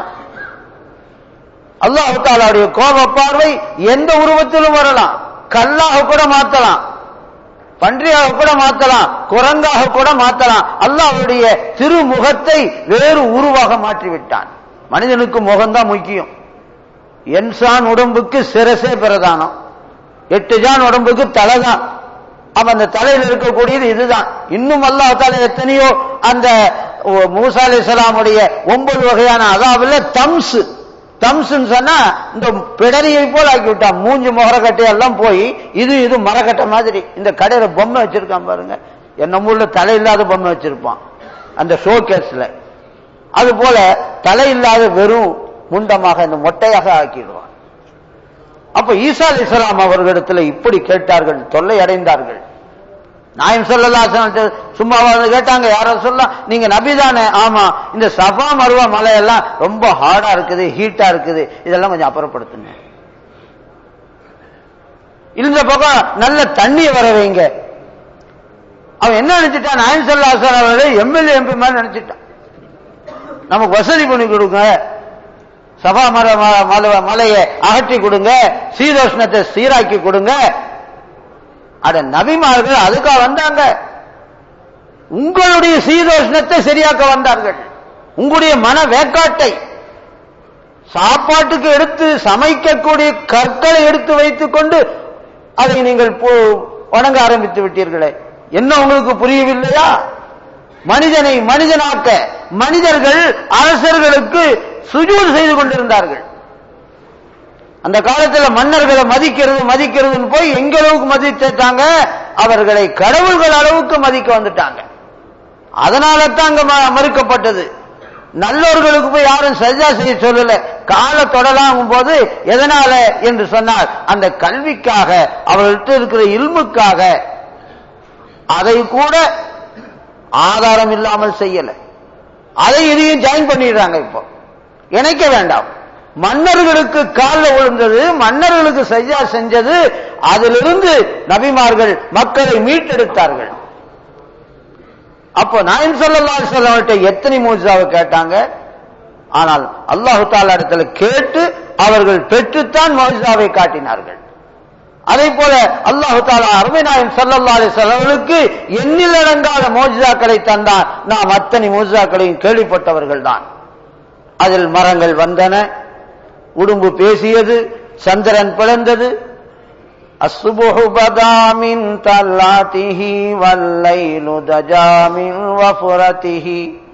அல்லாஹு தாலாவுடைய கோப பார்வை எந்த உருவத்திலும் வரலாம் கல்லாக கூட மாத்தலாம் பன்றியாக கூட மாத்தலாம் குரங்காக கூட மாத்தலாம் அல்லாஹ்வுடைய திருமுகத்தை வேறு உருவாக மாற்றிவிட்டான் மனிதனுக்கு முகம்தான் முக்கியம் என்சான் உடம்புக்கு சிரசே பிரதானம் எட்டு ஜான் உடம்புக்கு தலைதான் அப்ப அந்த தலையில் இருக்கக்கூடியது இதுதான் இன்னும் அல்லாஹ் தால எத்தனையோ அந்த மூசா அலி சலாமுடைய ஒன்பது வகையான அதாவில் தம்ஸ் தம்ஸ்ன்னு சொன்னா இந்த பிடரியை போல் ஆக்கி விட்டான் மூஞ்சி முகரக்கட்டை எல்லாம் போய் இது இது மரக்கட்டை மாதிரி இந்த கடையில பொம்மை வச்சிருக்கான் பாருங்க என்ன ஊர்ல தலை இல்லாத பொம்மை வச்சிருப்பான் அந்த ஷோ கேஸ்ல அது போல தலை இல்லாத வெறும் முண்டமாக இந்த மொட்டையாக ஆக்கிடுவான் அப்ப ஈசா அலி இஸ்லாம் அவர்களிடத்துல இப்படி கேட்டார்கள் தொல்லை அடைந்தார்கள் நாயம் சொல்லலா சும்மா வந்து கேட்டாங்க யாரோ சொல்ல நீங்க நபிதானே ஆமா இந்த சபா மருவா மலையெல்லாம் ரொம்ப ஹார்டா இருக்குது ஹீட்டா இருக்குது இதெல்லாம் கொஞ்சம் அப்புறப்படுத்துங்க இந்த பக்கம் நல்ல தண்ணியை வர வைங்க அவன் என்ன நினைச்சிட்டான் நாயம் சொல்லாசன் அவர்களே எம்எல்ஏ எம்பி மாதிரி நினைச்சிட்டான் நமக்கு வசதி பண்ணி கொடுங்க சபா மர மலையை அகற்றி கொடுங்க சீதோஷ்ணத்தை சீராக்கி கொடுங்க அட நபிமார்கள் அதுக்காக வந்தாங்க உங்களுடைய சீதோஷ்ணத்தை சரியாக்க வந்தார்கள் உங்களுடைய மன வேக்காட்டை சாப்பாட்டுக்கு எடுத்து சமைக்கக்கூடிய கற்களை எடுத்து வைத்துக் கொண்டு அதை நீங்கள் வணங்க ஆரம்பித்து விட்டீர்களே என்ன உங்களுக்கு புரியவில்லையா மனிதனை மனிதனாக்க மனிதர்கள் அரசர்களுக்கு சுஜூர் செய்து கொண்டிருந்தார்கள் அந்த காலத்துல மன்னர்களை மதிக்கிறது மதிக்கிறதுன்னு போய் எங்க அளவுக்கு மதித்தாங்க அவர்களை கடவுள்கள் அளவுக்கு மதிக்க வந்துட்டாங்க அதனால தான் அங்க ம- மறுக்கப்பட்டது நல்லவர்களுக்கு போய் யாரும் சஜா செய்ய சொல்லல கால தொடலாகும் போது எதனால என்று சொன்னால் அந்த கல்விக்காக அவர்கள்ட்ட இருக்கிற இல்முக்காக அதை கூட ஆதாரம் இல்லாமல் செய்யல அதை இதையும் ஜாயின் பண்ணிடுறாங்க இப்போ இணைக்க வேண்டாம் மன்னர்களுக்கு காலில் விழுந்தது மன்னர்களுக்கு சஜா செஞ்சது அதிலிருந்து நபிமார்கள் மக்களை மீட்டெடுத்தார்கள் அப்போ நாயம் ஸல்லல்லாஹு அலைஹி வஸல்லம் எத்தனை மூஜாவை கேட்டாங்க ஆனால் அல்லாஹு தாலா இடத்துல கேட்டு அவர்கள் பெற்றுத்தான் மோஜாவை காட்டினார்கள் அதே போல அல்லாஹு தாலா அருமை நாயம் ஸல்லல்லாஹு அலைஹி வஸல்லமுக்கு எண்ணில் அடங்காத மோஜாக்களை தந்தான் நாம் அத்தனை மோஜாக்களையும் கேள்விப்பட்டவர்கள் தான் அதில் மரங்கள் வந்தன உடும்பு பேசியது சந்திரன் பிளந்தது الصبح بدا من طلعته والليل دجا من وفرته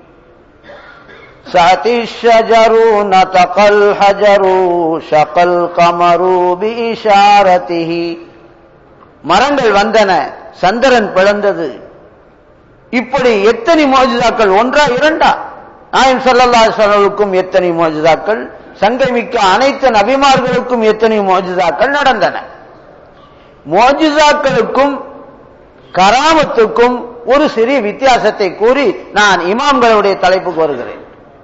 سعت الشجر نطق الحجر شق القمر بإشارته மரங்கள் வந்தன சந்திரன் பிளந்தது இப்படி எத்தனை மோஜிதாக்கள் ஒன்றா இரண்டா நாயம் ஸல்லல்லாஹு அலைஹி வஸல்லுக்கும் எத்தனை மோஜிதாக்கள் சங்கமிக்க அனைத்து நபிமார்களுக்கும் எத்தனை மோஜிதாக்கள் நடந்தன மோஜிசாக்களுக்கும் கராமத்துக்கும் ஒரு சிறிய வித்தியாசத்தை கூறி நான் இமாம்களுடைய தலைப்புக்கு வருகிறேன்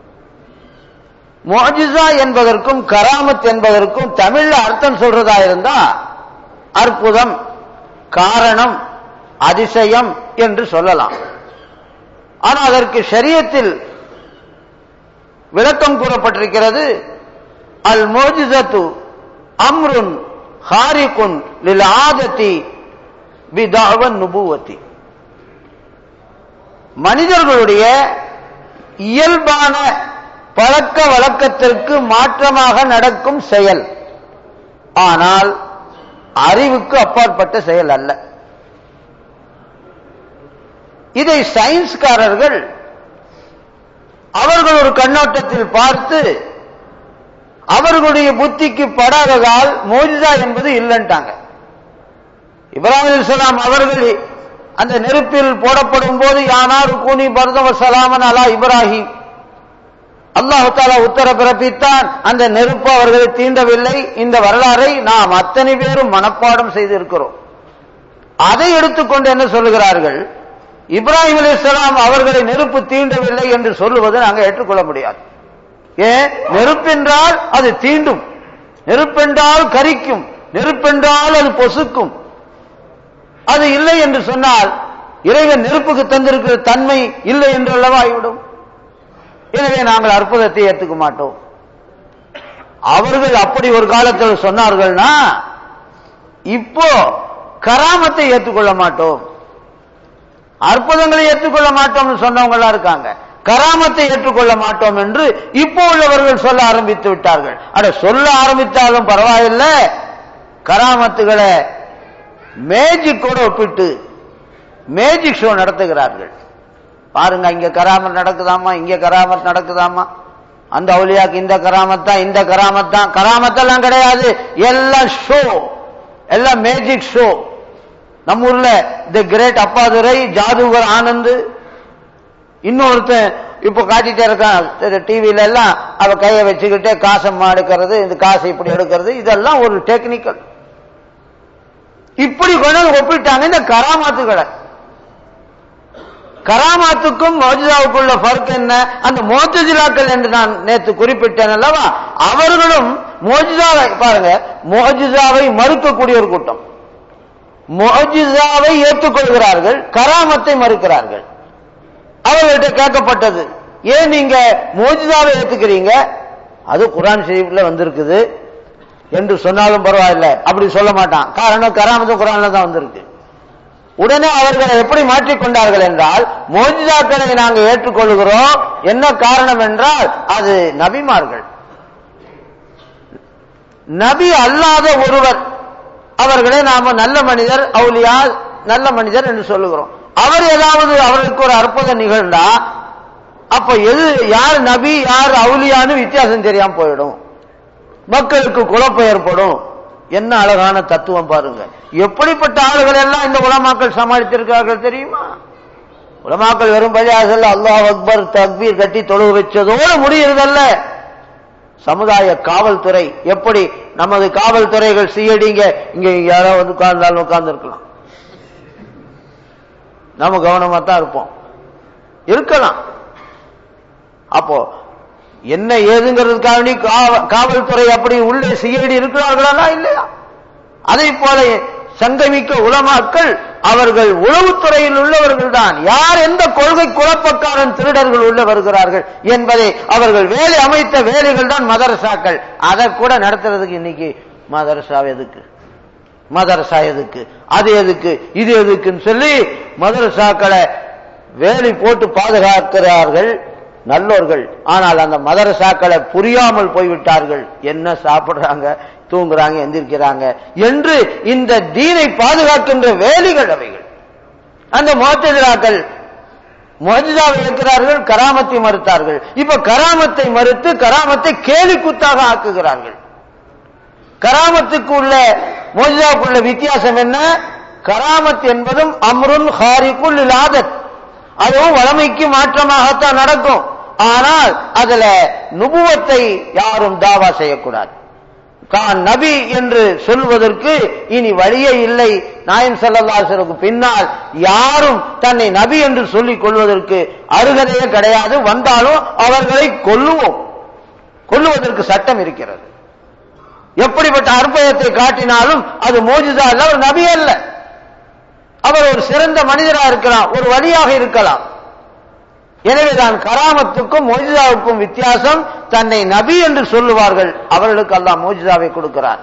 மோஜிசா என்பதற்கும் கராமத் என்பதற்கும் தமிழ்ல அர்த்தம் சொல்றதா இருந்தா அற்புதம் காரணம் அதிசயம் என்று சொல்லலாம் ஆனால் அதற்கு ஷரியத்தில் விளக்கம் கூறப்பட்டிருக்கிறது அல் மோஜிசத்து அம்ருன் ஹாரிகுன் லில் ஆதத்தி பிதாவன் நுபுவத்தி மனிதர்களுடைய இயல்பான பழக்க வழக்கத்திற்கு மாற்றமாக நடக்கும் செயல் ஆனால் அறிவுக்கு அப்பாற்பட்ட செயல் அல்ல இதை சயின்ஸ்காரர்கள் அவர்கள் ஒரு கண்ணோட்டத்தில் பார்த்து அவர்களுடைய புத்திக்கு படாததால் மோஜிதா என்பது இல்லைன்ட்டாங்க இப்ராஹிம் அலிஸ்லாம் அவர்கள் அந்த நெருப்பில் போடப்படும் போது யானார் கூனி பரதவ சலாமன் அலா இப்ராஹிம் அல்லாஹு தாலா உத்தர பிறப்பித்தான் அந்த நெருப்பு அவர்களை தீண்டவில்லை இந்த வரலாறை நாம் அத்தனை பேரும் மனப்பாடம் செய்திருக்கிறோம் அதை எடுத்துக்கொண்டு என்ன சொல்லுகிறார்கள் இப்ராஹிம் அலிஸ்லாம் அவர்களை நெருப்பு தீண்டவில்லை என்று சொல்லுவது நாங்கள் ஏற்றுக்கொள்ள முடியாது ஏன் நெருப்பென்றால் அது தீண்டும் நெருப்பென்றால் கரிக்கும் நெருப்பென்றால் அது பொசுக்கும் அது இல்லை என்று சொன்னால் இறைவன் நெருப்புக்கு தந்திருக்கிற தன்மை இல்லை என்று அல்லவா ஆகிவிடும் எனவே நாங்கள் அற்புதத்தை ஏற்றுக்க மாட்டோம் அவர்கள் அப்படி ஒரு காலத்தில் சொன்னார்கள்னா இப்போ கராமத்தை ஏற்றுக்கொள்ள மாட்டோம் அற்புதங்களை ஏற்றுக்கொள்ள மாட்டோம்னு சொன்னவங்களா இருக்காங்க கராமத்தை ஏற்றுக்கொள்ள மாட்டோம் என்று இப்போ உள்ளவர்கள் சொல்ல ஆரம்பித்து விட்டார்கள் அட சொல்ல ஆரம்பித்தாலும் பரவாயில்லை கராமத்துகளை மேஜிக்கோட ஒப்பிட்டு மேஜிக் ஷோ நடத்துகிறார்கள் பாருங்க இங்க கராமத் நடக்குதாமா இங்க கராமத் நடக்குதாமா அந்த அவுலியாக்கு இந்த கராமத் தான் இந்த கராமத் தான் கராமத்தெல்லாம் கிடையாது எல்லாம் ஷோ எல்லாம் மேஜிக் ஷோ நம்ம ஊர்ல தி கிரேட் அப்பாதுரை ஜாதுகர் ஆனந்த் இன்னொருத்தன் இப்ப காட்டிட்டே இருக்கான் டிவியில எல்லாம் அவ கையை வச்சுக்கிட்டே காசை எடுக்கிறது இந்த காசை இப்படி எடுக்கிறது இதெல்லாம் ஒரு டெக்னிக்கல் இப்படி கொண்டு ஒப்பிட்டாங்க இந்த கராமாத்துகளை கராமாத்துக்கும் மோஜிதாவுக்குள்ள ஃபர்க் என்ன அந்த மோஜிலாக்கள் என்று நான் நேற்று குறிப்பிட்டேன் அல்லவா அவர்களும் மோஜிதாவை பாருங்க மோஜிதாவை மறுக்கக்கூடிய ஒரு கூட்டம் மோஜிதாவை ஏற்றுக்கொள்கிறார்கள் கராமத்தை மறுக்கிறார்கள் அவர்கிட்ட கேட்கப்பட்டது ஏன் நீங்க மோஜிதாவை ஏத்துக்கிறீங்க அது குரான் ஷரீஃப்ல வந்திருக்குது என்று சொன்னாலும் பரவாயில்ல அப்படி சொல்ல மாட்டான் காரணம் கராமத்து குரான்ல தான் வந்திருக்கு உடனே அவர்களை எப்படி மாற்றிக்கொண்டார்கள் என்றால் மோஜிதாக்களை நாங்கள் ஏற்றுக்கொள்கிறோம் என்ன காரணம் என்றால் அது நபிமார்கள் நபி அல்லாத ஒருவர் அவர்களை நாம நல்ல மனிதர் அவுலியா நல்ல மனிதர் என்று சொல்லுகிறோம் அவர் ஏதாவது அவருக்கு ஒரு அற்புதம் நிகழ்ந்தா அப்ப எது யார் நபி யார் அவுலியான்னு வித்தியாசம் தெரியாம போயிடும் மக்களுக்கு குழப்பம் ஏற்படும் என்ன அழகான தத்துவம் பாருங்க எப்படிப்பட்ட ஆளுகள் எல்லாம் இந்த உலமாக்கள் சமாளித்திருக்கிறார்கள் தெரியுமா உலமாக்கள் வெறும் பஜாசல் அல்லாஹ் அக்பர் தக்பீர் கட்டி தொழுவு வச்சதோடு முடியறதல்ல சமுதாய காவல்துறை எப்படி நமது காவல்துறைகள் சிஐடிங்க இங்க யாரோ வந்து உட்கார்ந்தாலும் உட்கார்ந்து இருக்கலாம் நம்ம கவனமா தான் இருப்போம் இருக்கலாம் அப்போ என்ன ஏதுங்கிறதுக்காக காவல்துறை அப்படி உள்ளே சிஐடி இருக்கிறார்களா இல்லையா அதே போல சங்கமிக்க உலமாக்கள் அவர்கள் உளவுத்துறையில் உள்ளவர்கள் தான் யார் எந்த கொள்கை குழப்பக்காரன் திருடர்கள் உள்ள வருகிறார்கள் என்பதை அவர்கள் வேலை அமைத்த வேலைகள் தான் மதரசாக்கள் அதை கூட நடத்துறதுக்கு இன்னைக்கு மதரசா எதுக்கு மதரசா எதுக்கு அது எதுக்கு இது எதுக்குன்னு சொல்லி மதரசாக்களை வேலி போட்டு பாதுகாக்கிறார்கள் நல்லோர்கள் ஆனால் அந்த மதரசாக்களை புரியாமல் போய்விட்டார்கள் என்ன சாப்பிடுறாங்க தூங்குறாங்க எந்திரிக்கிறாங்க என்று இந்த தீனை பாதுகாக்கின்ற வேலிகள் அவைகள் அந்த மோத்ததிராக்கள் மோஜிதாவை இருக்கிறார்கள் கராமத்தை மறுத்தார்கள் இப்ப கராமத்தை மறுத்து கராமத்தை கேலி குத்தாக ஆக்குகிறார்கள் கராமத்துக்கு உள்ள மோஜிதாவுக்குள்ள வித்தியாசம் என்ன கராமத் என்பதும் அம்ருன் ஹாரிக்குள் இல்லாதத் அதுவும் வளமைக்கு மாற்றமாகத்தான் நடக்கும் ஆனால் அதுல நுபுவத்தை யாரும் தாவா செய்யக்கூடாது தான் நபி என்று சொல்வதற்கு இனி வழியே இல்லை நாயம் சல்லல்லாசருக்கு பின்னால் யாரும் தன்னை நபி என்று சொல்லிக் கொள்வதற்கு அருகதையே கிடையாது வந்தாலும் அவர்களை கொல்லுவோம் கொல்லுவதற்கு சட்டம் இருக்கிறது எப்படிப்பட்ட அற்புதத்தை காட்டினாலும் அது மோஜிதா அல்ல ஒரு நபி அல்ல அவர் ஒரு சிறந்த மனிதராக இருக்கலாம் ஒரு வழியாக இருக்கலாம் எனவேதான் கராமத்துக்கும் மோஜிதாவுக்கும் வித்தியாசம் தன்னை நபி என்று சொல்லுவார்கள் அவர்களுக்கு அல்லாஹ் மோஜிதாவை கொடுக்கிறார்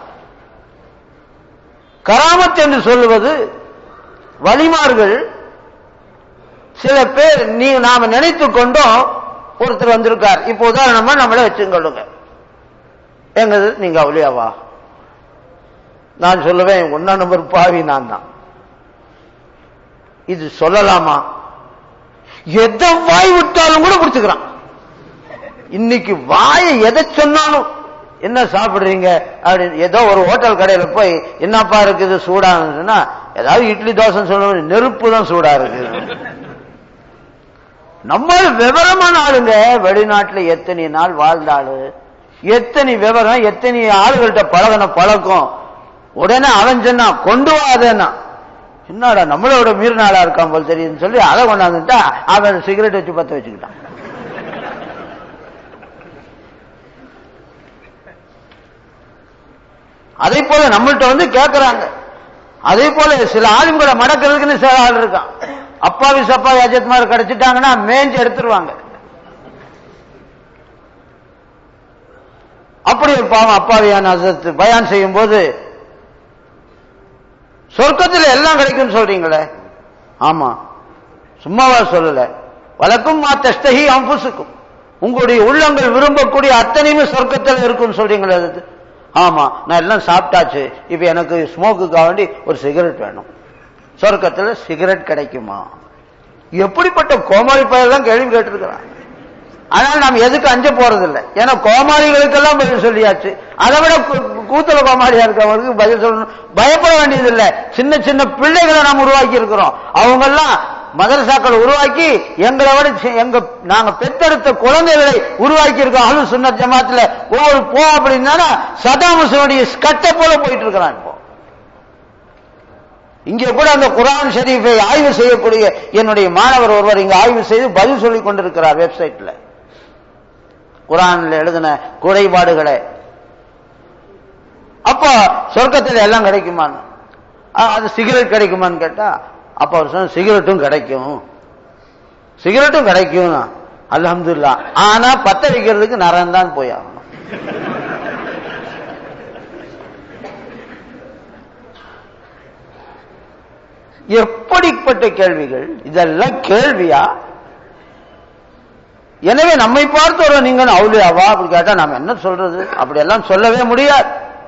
கராமத் என்று சொல்லுவது வழிமார்கள் சில பேர் நீ நாம நினைத்து கொண்டோம் ஒருத்தர் வந்திருக்கார் இப்போ உதாரணமா நம்மளே வச்சுக்கொள்ளுங்க எங்கது நீங்க அவளியாவா நான் சொல்லுவேன் ஒன்னா நம்பர் பாவி நான் தான் இது சொல்லலாமா எதை வாய் விட்டாலும் கூட பிடிச்சுக்கிறான் இன்னைக்கு வாயை எதை சொன்னாலும் என்ன சாப்பிடுறீங்க அப்படின்னு ஏதோ ஒரு ஹோட்டல் கடையில போய் என்னப்பா இருக்குது சூடானுன்னா ஏதாவது இட்லி தோசை சொல்லணும் நெருப்பு தான் சூடா இருக்கு நம்ம விவரமான ஆளுங்க வெளிநாட்டுல எத்தனை நாள் வாழ்ந்த ஆளு எத்தனை விவரம் எத்தனை ஆளுகள்கிட்ட பழகின பழக்கம் உடனே அவன் சொன்னா கொண்டு வாதேன்னா என்னடா நம்மளோட மீறினாளா இருக்கான் போல் தெரியுதுன்னு சொல்லி அதை கொண்டாந்துட்டா அவன் சிகரெட் வச்சு பத்த வச்சுக்கிட்டான் அதே போல நம்மள்ட்ட வந்து கேட்கறாங்க அதே போல சில ஆளுங்களை மடக்கிறதுக்குன்னு சில ஆள் இருக்கான் அப்பாவி சப்பாவி அஜித் மாதிரி கிடைச்சிட்டாங்கன்னா மேஞ்சு எடுத்துருவாங்க அப்படி ஒரு பாவம் அப்பாவியான அஜத் பயான் செய்யும் போது சொர்க்கத்தில் எல்லாம் கிடைக்கும் சொல்றீங்களே ஆமா சும்மாவா சொல்லல வழக்கும் மா தஸ்தகி அம்புசுக்கும் உங்களுடைய உள்ளங்கள் விரும்பக்கூடிய அத்தனையுமே சொர்க்கத்தில் இருக்கும் சொல்றீங்களே அது ஆமா நான் எல்லாம் சாப்பிட்டாச்சு இப்ப எனக்கு ஸ்மோக்குக்காக வேண்டி ஒரு சிகரெட் வேணும் சொர்க்கத்தில் சிகரெட் கிடைக்குமா எப்படிப்பட்ட கோமாளி பயிரெல்லாம் கேள்வி கேட்டிருக்கிறான் ஆனால் நாம் எதுக்கு அஞ்ச போறதில்லை ஏன்னா கோமாளிகளுக்கெல்லாம் பதில் சொல்லியாச்சு அதை விட கூத்தல கோமாளியா இருக்கவங்களுக்கு பதில் சொல்லணும் பயப்பட வேண்டியதில்லை சின்ன சின்ன பிள்ளைகளை நாம் உருவாக்கி இருக்கிறோம் அவங்க எல்லாம் மதரசாக்கள் உருவாக்கி எங்களை விட எங்க நாங்க பெத்தெடுத்த குழந்தைகளை உருவாக்கி இருக்கோம் அலு சுன்னர் ஜமாத்துல ஒவ்வொரு போ அப்படின்னா சதாம் ஹுசனுடைய ஸ்கட்டை போல போயிட்டு இருக்கிறான் இப்போ இங்கே கூட அந்த குரான் ஷரீஃபை ஆய்வு செய்யக்கூடிய என்னுடைய மாணவர் ஒருவர் இங்க ஆய்வு செய்து பதில் சொல்லிக் கொண்டிருக்கிறார் வெப்சைட்ல குரான்ல எழுதின குறைபாடுகளை அப்ப சொர்க்கத்தில் எல்லாம் கிடைக்குமான்னு அது சிகரெட் கிடைக்குமான்னு கேட்டா அப்ப அவர் சொன்ன சிகரெட்டும் கிடைக்கும் சிகரெட்டும் கிடைக்கும் அலமதுல்லா ஆனா பத்த வைக்கிறதுக்கு நரன் தான் போய் ஆகணும் எப்படிப்பட்ட கேள்விகள் இதெல்லாம் கேள்வியா எனவே நம்மை பார்த்து ஒரு நீங்க அவுலியாவா அப்படி கேட்டா நாம என்ன சொல்றது அப்படி எல்லாம் சொல்லவே முடியாது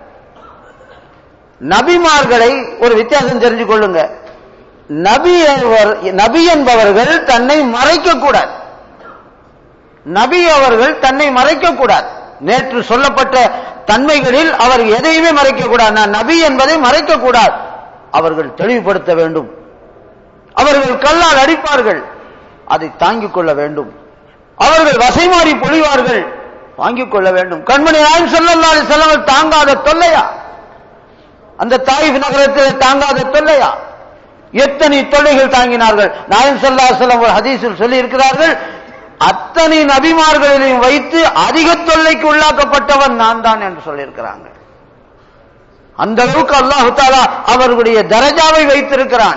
நபிமார்களை ஒரு வித்தியாசம் தெரிஞ்சு கொள்ளுங்க நபி நபி என்பவர்கள் தன்னை மறைக்க கூடாது நபி அவர்கள் தன்னை மறைக்க கூடாது நேற்று சொல்லப்பட்ட தன்மைகளில் அவர் எதையுமே மறைக்க கூடாது நான் நபி என்பதை மறைக்க கூடாது அவர்கள் தெளிவுபடுத்த வேண்டும் அவர்கள் கல்லால் அடிப்பார்கள் அதை தாங்கிக் கொள்ள வேண்டும் அவர்கள் வசைமாறி பொழிவார்கள் வாங்கிக் கொள்ள வேண்டும் கண்மணி நாயம் ஸல்லல்லாஹு அலைஹி வஸல்லம் தாங்காத தொல்லையா அந்த தாயிஃப் நகரத்தில் தாங்காத தொல்லையா எத்தனை தொல்லைகள் தாங்கினார்கள் நாயம் ஸல்லல்லாஹு அலைஹி வஸல்லம் ஒரு ஹதீஸில் சொல்லி இருக்கிறார்கள் அத்தனை நபிமார்களையும் வைத்து அதிக தொல்லைக்கு உள்ளாக்கப்பட்டவன் நான் தான் என்று சொல்லியிருக்கிறாங்க அந்த அளவுக்கு அல்லாஹு தாலா அவர்களுடைய தரஜாவை வைத்திருக்கிறான்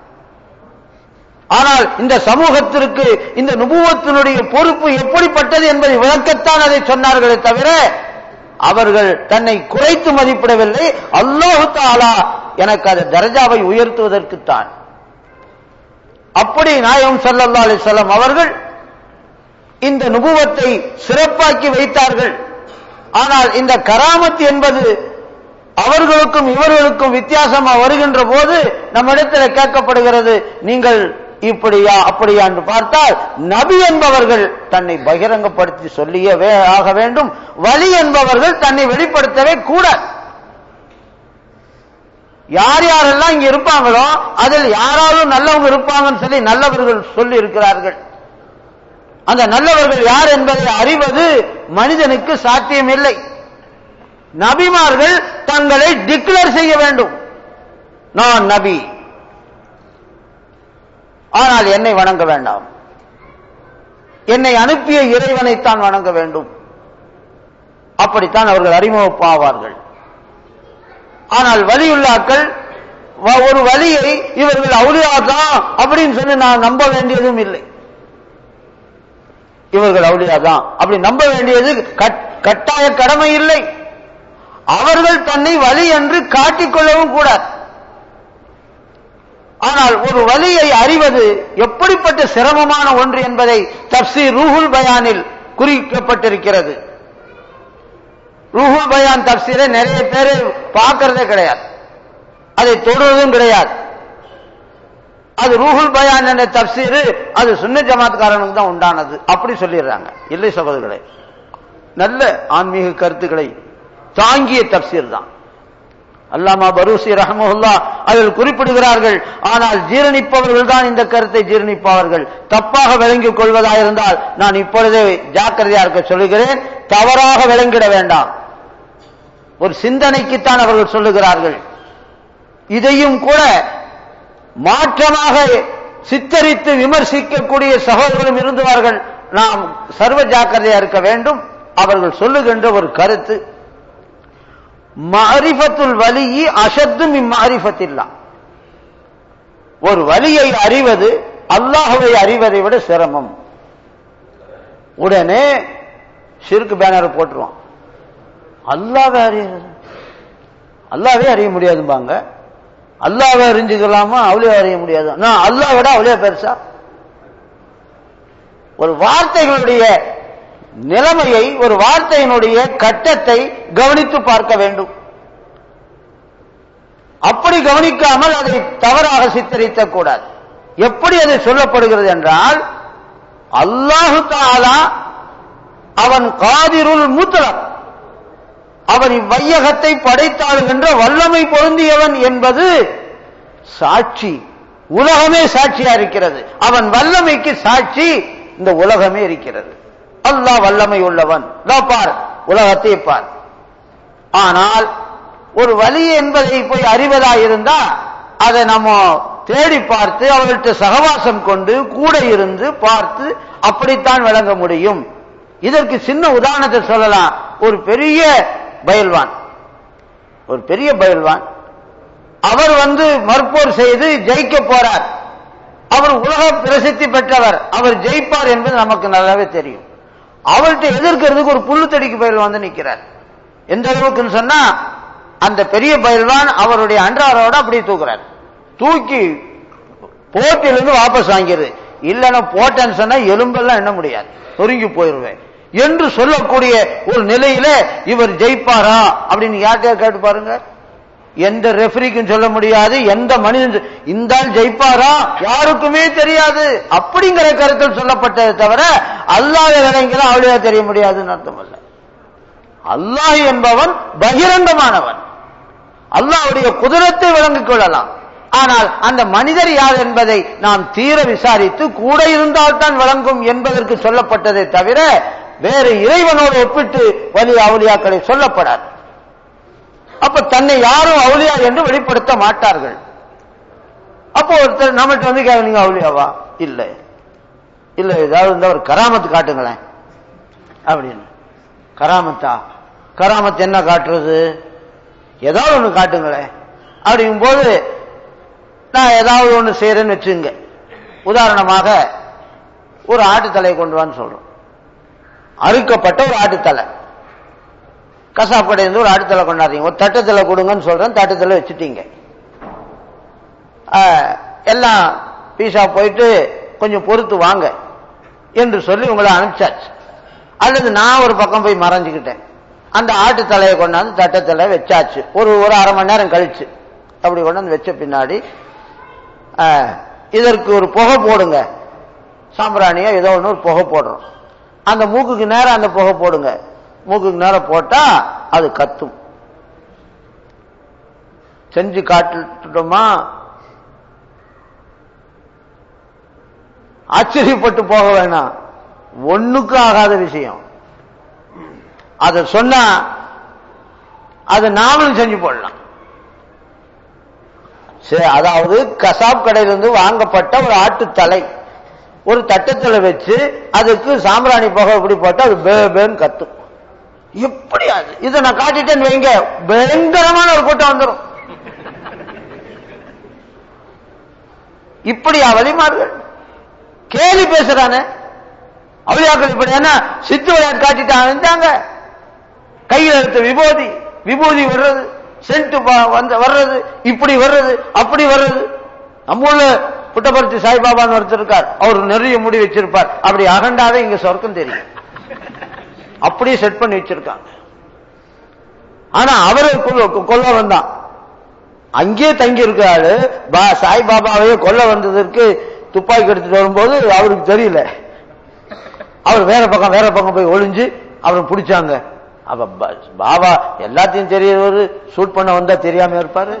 ஆனால் இந்த சமூகத்திற்கு இந்த நுபுவத்தினுடைய பொறுப்பு எப்படிப்பட்டது என்பதை விளக்கத்தான் அதை சொன்னார்களே தவிர அவர்கள் தன்னை குறைத்து மதிப்பிடவில்லை அல்லாஹு தாலா எனக்கு அது தரஜாவை உயர்த்துவதற்குத்தான் அப்படி நாயகம் ஸல்லல்லாஹு அலைஹி வஸல்லம் அவர்கள் இந்த நுபுவத்தை சிறப்பாக்கி வைத்தார்கள் ஆனால் இந்த கராமத் என்பது அவர்களுக்கும் இவர்களுக்கும் வித்தியாசமா வருகின்ற போது நம்மிடத்தில் கேட்கப்படுகிறது நீங்கள் இப்படியா அப்படியா என்று பார்த்தால் நபி என்பவர்கள் தன்னை பகிரங்கப்படுத்தி சொல்லியவே ஆக வேண்டும் வழி என்பவர்கள் தன்னை வெளிப்படுத்தவே கூடாது யார் யாரெல்லாம் இங்க இருப்பாங்களோ அதில் யாராவது நல்லவங்க இருப்பாங்கன்னு சொல்லி நல்லவர்கள் சொல்லி இருக்கிறார்கள் அந்த நல்லவர்கள் யார் என்பதை அறிவது மனிதனுக்கு சாத்தியமில்லை நபிமார்கள் தங்களை டிக்ளேர் செய்ய வேண்டும் நான் நபி ஆனால் என்னை வணங்க வேண்டாம் என்னை அனுப்பிய இறைவனைத்தான் வணங்க வேண்டும் அப்படித்தான் அவர்கள் அறிமுகப்பாவார்கள் ஆனால் வலியுள்ளாக்கள் வ- ஒரு வலியை இவர்கள் அவுலியா தான் அப்படின்னு சொல்லி நான் நம்ப வேண்டியதும் இல்லை இவர்கள் அவுலியா தான் அப்படி நம்ப வேண்டியது கட்- கட்டாய கடமை இல்லை அவர்கள் தன்னை வலி என்று காட்டிக்கொள்ளவும் கூடாது ஆனால் ஒரு வலியை அறிவது எப்படிப்பட்ட சிரமமான ஒன்று என்பதை தப்சீர் ரூஹுல் பயானில் குறிக்கப்பட்டிருக்கிறது ரூஹுல் பயான் தப்சீரை நிறைய பேர் பார்க்கறதே கிடையாது அதை தொடுவதும் கிடையாது அது ரூஹுல் பயான் என்ற தப்சீரு அது சுன்ன ஜமாத்காரனுக்கு தான் உண்டானது அப்படி சொல்லிடுறாங்க இல்லை சகோதரர்களே நல்ல ஆன்மீக கருத்துக்களை தாங்கிய தப்சீர் தான் அல்லாமா பரூசி ரஹமுல்லா அதில் குறிப்பிடுகிறார்கள் ஆனால் ஜீரணிப்பவர்கள் தான் இந்த கருத்தை ஜீரணிப்பவர்கள் தப்பாக விளங்கிக் கொள்வதாயிருந்தால் நான் இப்பொழுதே ஜாக்கிரதையா இருக்க சொல்லுகிறேன் தவறாக விளங்கிட வேண்டாம் ஒரு சிந்தனைக்குத்தான் அவர்கள் சொல்லுகிறார்கள் இதையும் கூட மாற்றமாக சித்தரித்து விமர்சிக்கக்கூடிய சகோதரர்களும் இருந்துவார்கள் நாம் சர்வ ஜாக்கிரதையா இருக்க வேண்டும் அவர்கள் சொல்லுகின்ற ஒரு கருத்து மாரிஃபத்துல் வலியி அஷத்தும் இம்மாரிஃபத்தில்லா ஒரு வலியை அறிவது அல்லாஹுவை அறிவதை விட சிரமம் உடனே ஷிர்க் பேனர் போட்டுருவான் அல்லாவே அறியறது அல்லாவே அறிய முடியாதும்பாங்க அல்லாவை அறிஞ்சுக்கலாமா அவளே அறிய முடியாது நான் அல்லாஹ் விட அவளே பெருசா ஒரு வார்த்தைகளுடைய நிலைமையை ஒரு வார்த்தையினுடைய கட்டத்தை கவனித்து பார்க்க வேண்டும் அப்படி கவனிக்காமல் அதை தவறாக சித்தரிக்க கூடாது எப்படி அது சொல்லப்படுகிறது என்றால் அல்லாஹு தாலா அவன் காதிருள் முத்தலம் அவன் இவ்வையகத்தை படைத்தாளுகின்ற வல்லமை பொருந்தியவன் என்பது சாட்சி உலகமே சாட்சியா இருக்கிறது அவன் வல்லமைக்கு சாட்சி இந்த உலகமே இருக்கிறது அல்லாஹ் வல்லமை உள்ளவன் இதோ பார் உலகத்தை பார் ஆனால் ஒரு வலி என்பதை போய் அறிவதா இருந்தா அதை நம்ம தேடி பார்த்து அவர்கள்ட்ட சகவாசம் கொண்டு கூட இருந்து பார்த்து அப்படித்தான் விளங்க முடியும் இதற்கு சின்ன உதாரணத்தை சொல்லலாம் ஒரு பெரிய பயில்வான் ஒரு பெரிய பயில்வான் அவர் வந்து மற்போர் செய்து ஜெயிக்க போறார் அவர் உலக பிரசித்தி பெற்றவர் அவர் ஜெயிப்பார் என்பது நமக்கு நல்லாவே தெரியும் அவர்கிட்ட எதிர்க்கிறதுக்கு ஒரு புல்லு தடிக்கு பயில் வந்து நிக்கிறார் எந்த அளவுக்குன்னு சொன்னா அந்த பெரிய பயில்வான் அவருடைய அன்றாரோட அப்படியே தூக்குறார் தூக்கி போட்டிலிருந்து வாபஸ் வாங்கிடுது இல்லைன்னா போட்டேன்னு சொன்னா எலும்பெல்லாம் எண்ண முடியாது நொறுங்கி போயிருவேன் என்று சொல்லக்கூடிய ஒரு நிலையில இவர் ஜெயிப்பாரா அப்படின்னு யார்கிட்டயா கேட்டு பாருங்க எந்த ரெஃபரிக்கும் சொல்ல முடியாது எந்த மனிதன் சொ- இந்த ஆள் ஜெயிப்பாரா யாருக்குமே தெரியாது அப்படிங்கிற கருத்தில் சொல்லப்பட்டதை தவிர அல்லாத விலைங்கெல்லாம் அவ்வளவா தெரிய முடியாதுன்னு அர்த்தம் அல்ல அல்லாஹ் என்பவன் பகிரங்கமானவன் அல்லாஹ்வுடைய குதிரத்தை விளங்கிக் கொள்ளலாம் ஆனால் அந்த மனிதர் யார் என்பதை நாம் தீர விசாரித்து கூட இருந்தால்தான் விளங்கும் என்பதற்கு சொல்லப்பட்டதை தவிர வேறு இறைவனோடு ஒப்பிட்டு வலி அவுலியாக்களை சொல்லப்படாது அப்ப தன்னை யாரும் அவுலியா என்று வெளிப்படுத்த மாட்டார்கள் அப்போ ஒருத்தர் நம்மகிட்ட வந்து கேட்க நீங்க அவுலியாவா இல்லை இல்ல ஏதாவது இந்த ஒரு கராமத்து காட்டுங்களேன் அப்படின்னு கராமத்தா கராமத்து என்ன காட்டுறது ஏதாவது ஒண்ணு காட்டுங்களேன் அப்படிங்கும் போது நான் ஏதாவது ஒண்ணு செய்யறேன்னு வச்சுங்க உதாரணமாக ஒரு ஆட்டுத்தலையை கொண்டு வான்னு சொல்றோம் அறுக்கப்பட்ட ஒரு ஆட்டுத்தலை கசாப் கடையிலிருந்து ஒரு ஆட்டுத்தலை கொண்டாடுறீங்க ஒரு தட்டத்தலை கொடுங்கன்னு சொல்றேன் தட்டத்தலை வச்சுட்டீங்க ஆஹ், எல்லாம் பீஸா போயிட்டு கொஞ்சம் பொறுத்து வாங்க என்று சொல்லி உங்களை அனுப்பிச்சாச்சு அல்லது நான் ஒரு பக்கம் போய் மறைஞ்சுக்கிட்டேன் அந்த ஆட்டு தலையை கொண்டாந்து தட்டத்தலை வச்சாச்சு ஒரு ஒரு அரை மணி நேரம் கழிச்சு அப்படி கொண்டாந்து வச்ச பின்னாடி ஆஹ், இதற்கு ஒரு புகை போடுங்க சாம்பிராணியா ஏதோ ஒன்று ஒரு புகை போடுறோம் அந்த மூக்குக்கு நேரம் அந்த புகை போடுங்க மூக்குக்கு நேரம் போட்டா அது கத்தும் செஞ்சு காட்டுட்டோமா ஆச்சரியப்பட்டு போக வேணாம் ஒண்ணுக்கும் ஆகாத விஷயம் அத சொன்னா அதை நாமளும் செஞ்சு போடலாம் சரி, அதாவது கசாப் கடையிலிருந்து வாங்கப்பட்ட ஒரு ஆட்டு தலை ஒரு தட்டத்துல வச்சு அதுக்கு சாம்பிராணி புகை இப்படி போட்டா அது பே பேன்னு கத்தும் எப்படி அது இதை நான் காட்டிட்டேன்னு வைங்க பயங்கரமான ஒரு கூட்டம் வந்துடும் இப்படியா வழிமார்கள் கேலி பேசுறானே அவளியாக்கள் இப்படி என்ன சித்து விளையாட்டு காட்டிட்டாங்க கையில் எடுத்த விபூதி விபூதி வர்றது சென்ட் வந்த வர்றது இப்படி வர்றது அப்படி வர்றது நம்ம ஊர்ல புட்டபர்த்தி சாய்பாபான்னு ஒருத்தர் இருக்கார் அவர் நிறைய முடி வச்சிருப்பார் அப்படி அகண்டாவே இங்க சொர்க்கம் தெரியும் அப்படியே செட் பண்ணி வச்சிருக்காங்க ஆனா அவரை கொல்ல- கொல்ல வந்தான் அங்கேயே தங்கி இருக்காரு பா சாய்பாபாவையே கொல்ல வந்ததற்கு துப்பாக்கி எடுத்துட்டு வரும்போது அவருக்கு தெரியல அவர் வேற பக்கம் வேற பக்கம் போய் ஒளிஞ்சு அவரை பிடிச்சாங்க அப்ப ப- பாபா எல்லாத்தையும் தெரியவர் ஷூட் பண்ண வந்தா தெரியாம இருப்பாரு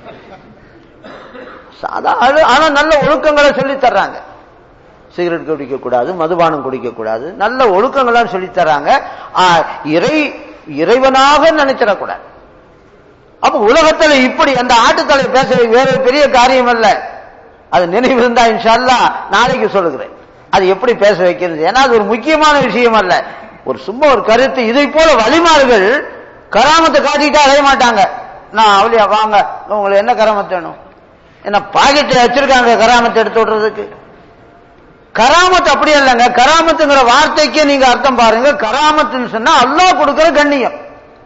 சாதா ஆளு, ஆனா நல்ல ஒழுக்கங்களை சொல்லி தர்றாங்க சிகரெட் குடிக்க கூடாது மதுபானம் குடிக்க கூடாது நல்ல ஒழுக்கங்களாம் சொல்லி தர்றாங்க ஆ, இறை இறைவனாக நினைச்சிடக்கூடாது அப்ப உலகத்துல இப்படி அந்த ஆட்டுத்தலை பேச வேற பெரிய காரியம் அல்ல அது நினைவு இருந்தா இன்ஷால்லா நாளைக்கு சொல்லுகிறேன் அது எப்படி பேச வைக்கிறது ஏன்னா அது ஒரு முக்கியமான விஷயம் அல்ல ஒரு சும்மா ஒரு கருத்து இதை போல வழிமாறுகள் கராமத்தை காட்டிட்டு அலைய மாட்டாங்க நான் அவளியா வாங்க உங்களுக்கு என்ன கராமத்து வேணும் என்ன பாக்கெட் வச்சிருக்காங்க கராமத்தை எடுத்து விடுறதுக்கு கராமத் அப்படி இல்லைங்க கராமத்துங்கிற வார்த்தைக்கே நீங்க அர்த்தம் பாருங்க கராமத்துன்னு சொன்னா அல்லாஹ் கொடுக்கிற கண்ணியம்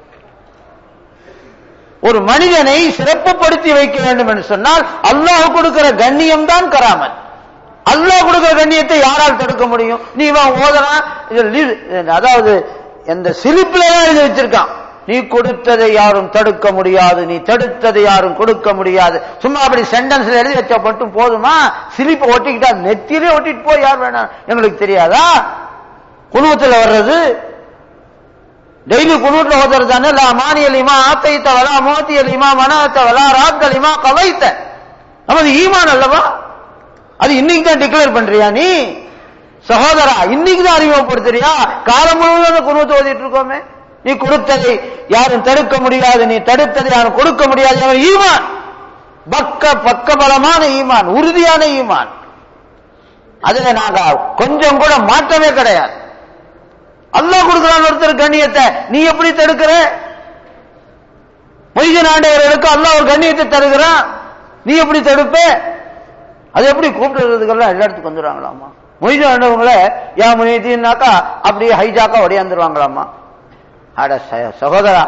ஒரு மனிதனை சிறப்புப்படுத்தி வைக்க வேண்டும் என்று சொன்னால் அல்லாஹ் கொடுக்கிற கண்ணியம் தான் கராமத் அல்லாஹ் கொடுக்கிற கண்ணியத்தை யாரால் தடுக்க முடியும் நீ இவன் ஓதனா இது லீ- அதாவது எந்த சிலிப்பில தான் எழுதி வச்சிருக்கான் நீ கொடுத்ததை யாரும் தடுக்க முடியாது நீ தடுத்ததை யாரும் கொடுக்க முடியாது சும்மா அப்படி சென்டென்ஸ்ல எழுதி வச்சா மட்டும் போதுமா சிலிப்பை ஒட்டிக்கிட்டா நெத்தியிலே ஒட்டிட்டு போய் யார் வேணாம் எங்களுக்கு தெரியாதா குழுவத்துல வர்றது டெய்லி குனூட்ல ஓதுறது தானே லா மானியல் இமா ஆத்தைத்த வலா மோத்தியல் இமா மனாத்த வலா ராத்தல் இமா கவைத்த நமது ஈமான் அல்லவா அது இன்னைக்கு தான் டிக்ளேர் பண்றியா நீ சகோதரா இன்னைக்கு தான் அறிமுகப்படுத்துறியா காலம் முழுவதும் குருவத்தை ஓதிட்டு இருக்கோமே நீ கொடுத்ததை யாரும் தடுக்க முடியாது நீ தடுத்ததை யாரும் கொடுக்க முடியாது அவன் ஈமான் பக்க பக்கபலமான ஈமான் உறுதியான ஈமான் அதுல நாங்க கொஞ்சம் கூட மாற்றமே கிடையாது அல்லாஹ் கொடுக்கிறான் ஒருத்தர் கண்ணியத்தை நீ எப்படி தடுக்கிற மொய்தீன் ஆண்டவர்களுக்கு அல்லாஹ் ஒரு கண்ணியத்தை தருகிறான் நீ எப்படி தடுப்ப அது எப்படி கூப்பிடுறதுக்கெல்லாம் எல்லா இடத்துக்கு வந்துடுவாங்களாமா மொய்தீன் ஆண்டவங்கள யா மொய்தீன்னாக்கா அப்படியே ஹைஜாக்கா ஒடையாந்துருவாங்களாமா அட ச- சகோதரா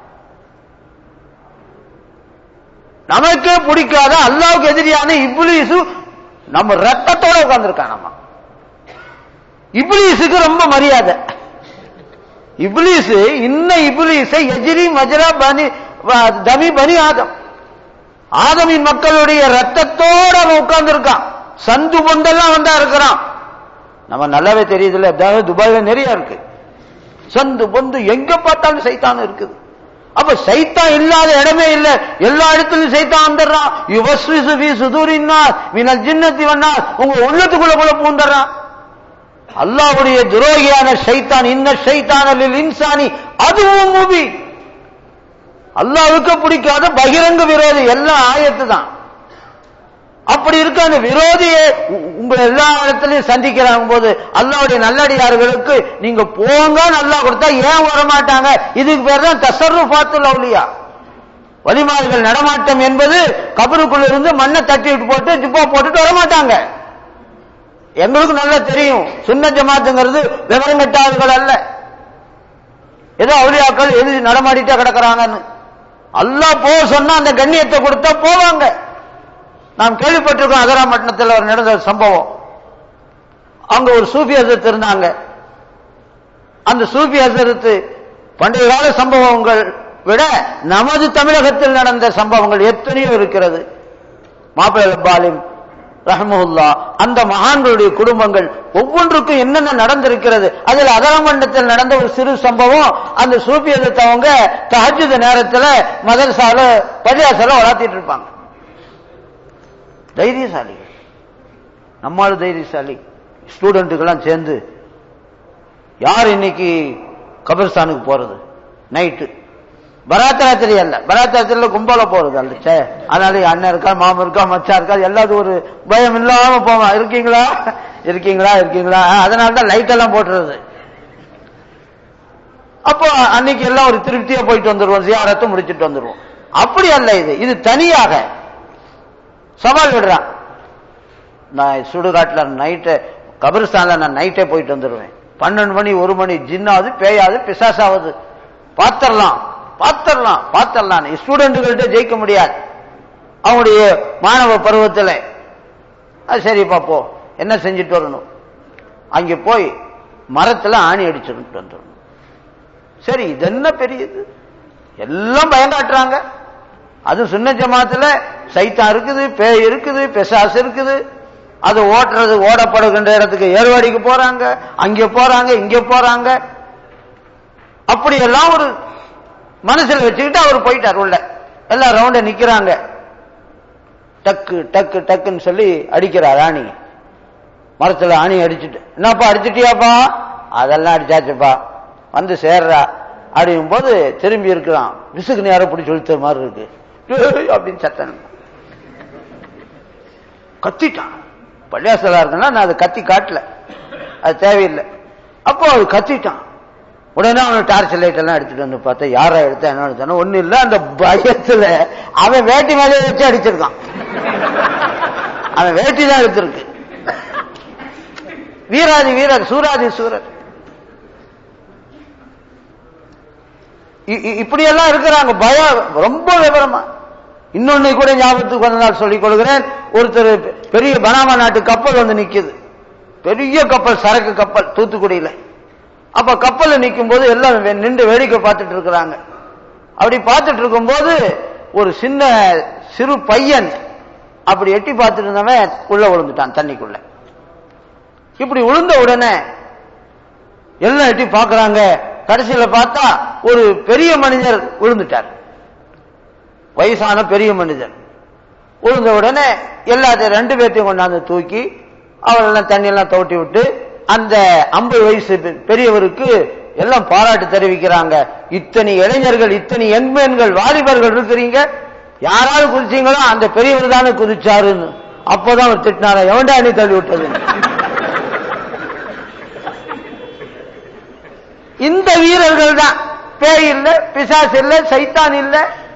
நமக்கே பிடிக்காத அல்லாவுக்கு எதிரியான இப்லீசு நம்ம ரத்தத்தோட உட்கார்ந்துருக்கானாமா இப்லீஸுக்கு ரொம்ப மரியாதை இப்லீஸ் இன்ன இப்லீஸை எஜிரி மஜரா பனி வ- தமி பனி ஆதம் ஆதமின் மக்களுடைய ரத்தத்தோட அவன் உட்கார்ந்து இருக்கான் சந்து பொந்தெல்லாம் வந்தா இருக்கிறான் நம்ம நல்லாவே தெரியுதுல்ல அதாவது துபாயில நிறைய இருக்கு சந்து பொந்து எங்க பார்த்தாலும் சைத்தான் இருக்குது அப்ப சைத்தான் இல்லாத இடமே இல்ல எல்லா இடத்துலயும் சைத்தான் வந்துடுறான் யுவஸ்விசு வி சுதூரின்னா மினல் ஜின்னத்தி வண்ணா உங்க உள்ளத்துக்குள்ள கூட பூந்துடுறான் அல்லாஹ்வுடைய துரோகியான ஷைத்தான் இன்ன ஷைத்தான லில் இன்சானி அதுவும் மூவி அல்லாஹ்வுக்கு பிடிக்காத பகிரங்க விரோதி எல்லாம் ஆயத்து தான் அப்படி இருக்க அந்த விரோதியை உ- உங்க எல்லா இடத்துலயும் சந்திக்கிறாங்க போது அல்லாவுடைய நல்லடியார்களுக்கு நீங்க போங்க நல்லா கொடுத்தா ஏன் வர மாட்டாங்க இதுக்கு பேர் தான் தசர்ருஃபாத்துல் அவுலியா வழிமாறுகள் நடமாட்டம் என்பது கபருக்குள்ள இருந்து மண்ணை தட்டி விட்டு போட்டு ஜிப்பா போட்டுட்டு வர மாட்டாங்க எங்களுக்கு நல்லா தெரியும் சுன்ன ஜமாத்துங்கிறது விவரம் கட்டாதவர்கள் அல்ல ஏதோ அவுலியாக்கள் எது நடமாடிட்டே கிடக்குறாங்கன்னு அல்லாஹ் போக சொன்னா அந்த கண்ணியத்தை கொடுத்தா போவாங்க நாம் கேள்விப்பட்டிருக்கோம் அகராமட்டணத்தில் ஒரு நடந்த ஒரு சம்பவம் அங்க ஒரு சூஃபி ஹசரத் இருந்தாங்க அந்த சூஃபி ஹசரத்து பண்டைய கால சம்பவங்கள் விட நமது தமிழகத்தில் நடந்த சம்பவங்கள் எத்தனையோ இருக்கிறது மாப்பிள்ளை அப்பாலிம் ரஹமுல்லா அந்த மகான்களுடைய குடும்பங்கள் ஒவ்வொன்றுக்கும் என்னென்ன நடந்திருக்கிறது அதில் அகரமண்டத்தில் நடந்த ஒரு சிறு சம்பவம் அந்த சூஃபி ஹசரத் அவங்க தஹஜ்ஜுத் நேரத்துல மதரசால பரியாசால வளர்த்திட்டு இருப்பாங்க தைரியசாலி நம்மால் தைரியசாலி ஸ்டூடெண்ட்டுக்கெல்லாம் சேர்ந்து யார் இன்னைக்கு கபிரஸ்தானுக்கு போறது நைட்டு பராத்திராத்திரி அல்ல பராத்திராத்திரில கும்பல போறது அல்ல சே அதனால அண்ணன் இருக்கா மாமன் இருக்கா மச்சான் இருக்கா எல்லாத்துக்கும் ஒரு பயம் இல்லாம போவான் இருக்கீங்களா இருக்கீங்களா இருக்கீங்களா அதனால தான் லைட் எல்லாம் போட்டுறது அப்போ அன்னைக்கு எல்லாம் ஒரு திருப்தியா போயிட்டு வந்துருவோம் ஜியாரத்தை முடிச்சிட்டு வந்துருவோம் அப்படி அல்ல இது இது தனியாக சவால் விடுறான் நான் சுடுகாட்டுல நைட்டு கபிரிஸ்தான்ல நான் நைட்டே போயிட்டு வந்துடுவேன் பன்னெண்டு மணி ஒரு மணி ஜின்னாவது பேயாது பிசாசாவது பாத்திரலாம் பாத்திரலாம் பாத்திரலாம் ஸ்டூடெண்ட்டுகள்கிட்ட ஜெயிக்க முடியாது அவங்களுடைய மாணவ பருவத்தில் அது சரிப்பா போ என்ன செஞ்சுட்டு வரணும் அங்கே போய் மரத்துல ஆணி அடிச்சுட்டு வந்துடணும் சரி இது என்ன பெரியது எல்லாம் பயங்காட்டுறாங்க அது சுன்ன ஜமாத்துல சைத்தா இருக்குது பேய் இருக்குது பெசாஸ் இருக்குது அது ஓட்டுறது ஓடப்படுகின்ற இடத்துக்கு ஏர்வாடிக்கு போறாங்க அங்க போறாங்க இங்க போறாங்க அப்படி எல்லாம் ஒரு மனசுல வச்சுக்கிட்டு அவர் போயிட்டார் உள்ள எல்லாம் ரவுண்ட நிக்கிறாங்க டக்கு டக்கு டக்குன்னு சொல்லி அடிக்கிறார் ஆணி மரத்துல ஆணி அடிச்சுட்டு என்னப்பா அடிச்சிட்டியாப்பா அதெல்லாம் அடிச்சாச்சுப்பா வந்து சேர்றா அப்படிங்கும் போது திரும்பி இருக்கிறான் விசுக்கு நேரம் பிடிச்சி இழுத்த மாதிரி இருக்கு ஏய் அப்படின்னு சத்தம் கத்திட்டான் பள்ளியாசலா இருக்குன்னா நான் அதை கத்தி காட்டல அது தேவையில்லை அப்போ அது கத்திட்டான் உடனே அவன் டார்ச் லைட் எல்லாம் எடுத்துட்டு வந்து பார்த்தா யாரா எடுத்தா என்ன எடுத்தானோ ஒண்ணு இல்ல அந்த பயத்துல அவன் வேட்டி மேலே வச்சு அடிச்சிருக்கான் அவன் வேட்டி தான் எடுத்திருக்கு வீராதி வீரர் சூராதி சூரர் இ- இ- இப்படியெல்லாம் இருக்கிறாங்க பயம் ரொம்ப விவரமா இன்னொன்னு கூட ஞாபகத்துக்கு கொஞ்ச நாள் சொல்லிக் கொள்கிறேன் ஒருத்தர் பெ- பெரிய பனாமா நாட்டு கப்பல் வந்து நிக்குது பெரிய கப்பல் சரக்கு கப்பல் தூத்துக்குடியில அப்ப கப்பல்ல நிக்கும் போது எல்லாம் வே- நின்று வேடிக்கை பார்த்துட்டு இருக்கிறாங்க அப்படி பார்த்துட்டு இருக்கும்போது ஒரு சின்ன சிறு பையன் அப்படி எட்டி பார்த்துட்டு இருந்தவன் உள்ள விழுந்துட்டான் தண்ணிக்குள்ள இப்படி விழுந்த உடனே எல்லாம் எட்டி பார்க்கறாங்க கடைசியில பார்த்தா ஒரு பெரிய மனிதர் விழுந்துட்டார் வயசான பெரிய மனிதர் விழுந்த உடனே எல்லாத்தையும் ரெண்டு பேர்த்தையும் கொண்டாந்து தூக்கி அவரெல்லாம் தண்ணியெல்லாம் தோட்டி விட்டு அந்த ஐம்பது வயசு பெ- பெரியவருக்கு எல்லாம் பாராட்டு தெரிவிக்கிறாங்க இத்தனை இளைஞர்கள் இத்தனை யங்மேன்கள் வாலிபர்கள் இருக்கிறீங்க யாராவது குதிச்சீங்களோ அந்த பெரியவர் தானே குதிச்சாருன்னு அப்போதான் அவர் திட்டினாரா எவன்டா நீ தள்ளி விட்டது இந்த வீரர்கள் தான் பேய் இல்ல பிசாசு இல்ல சைத்தான் இல்ல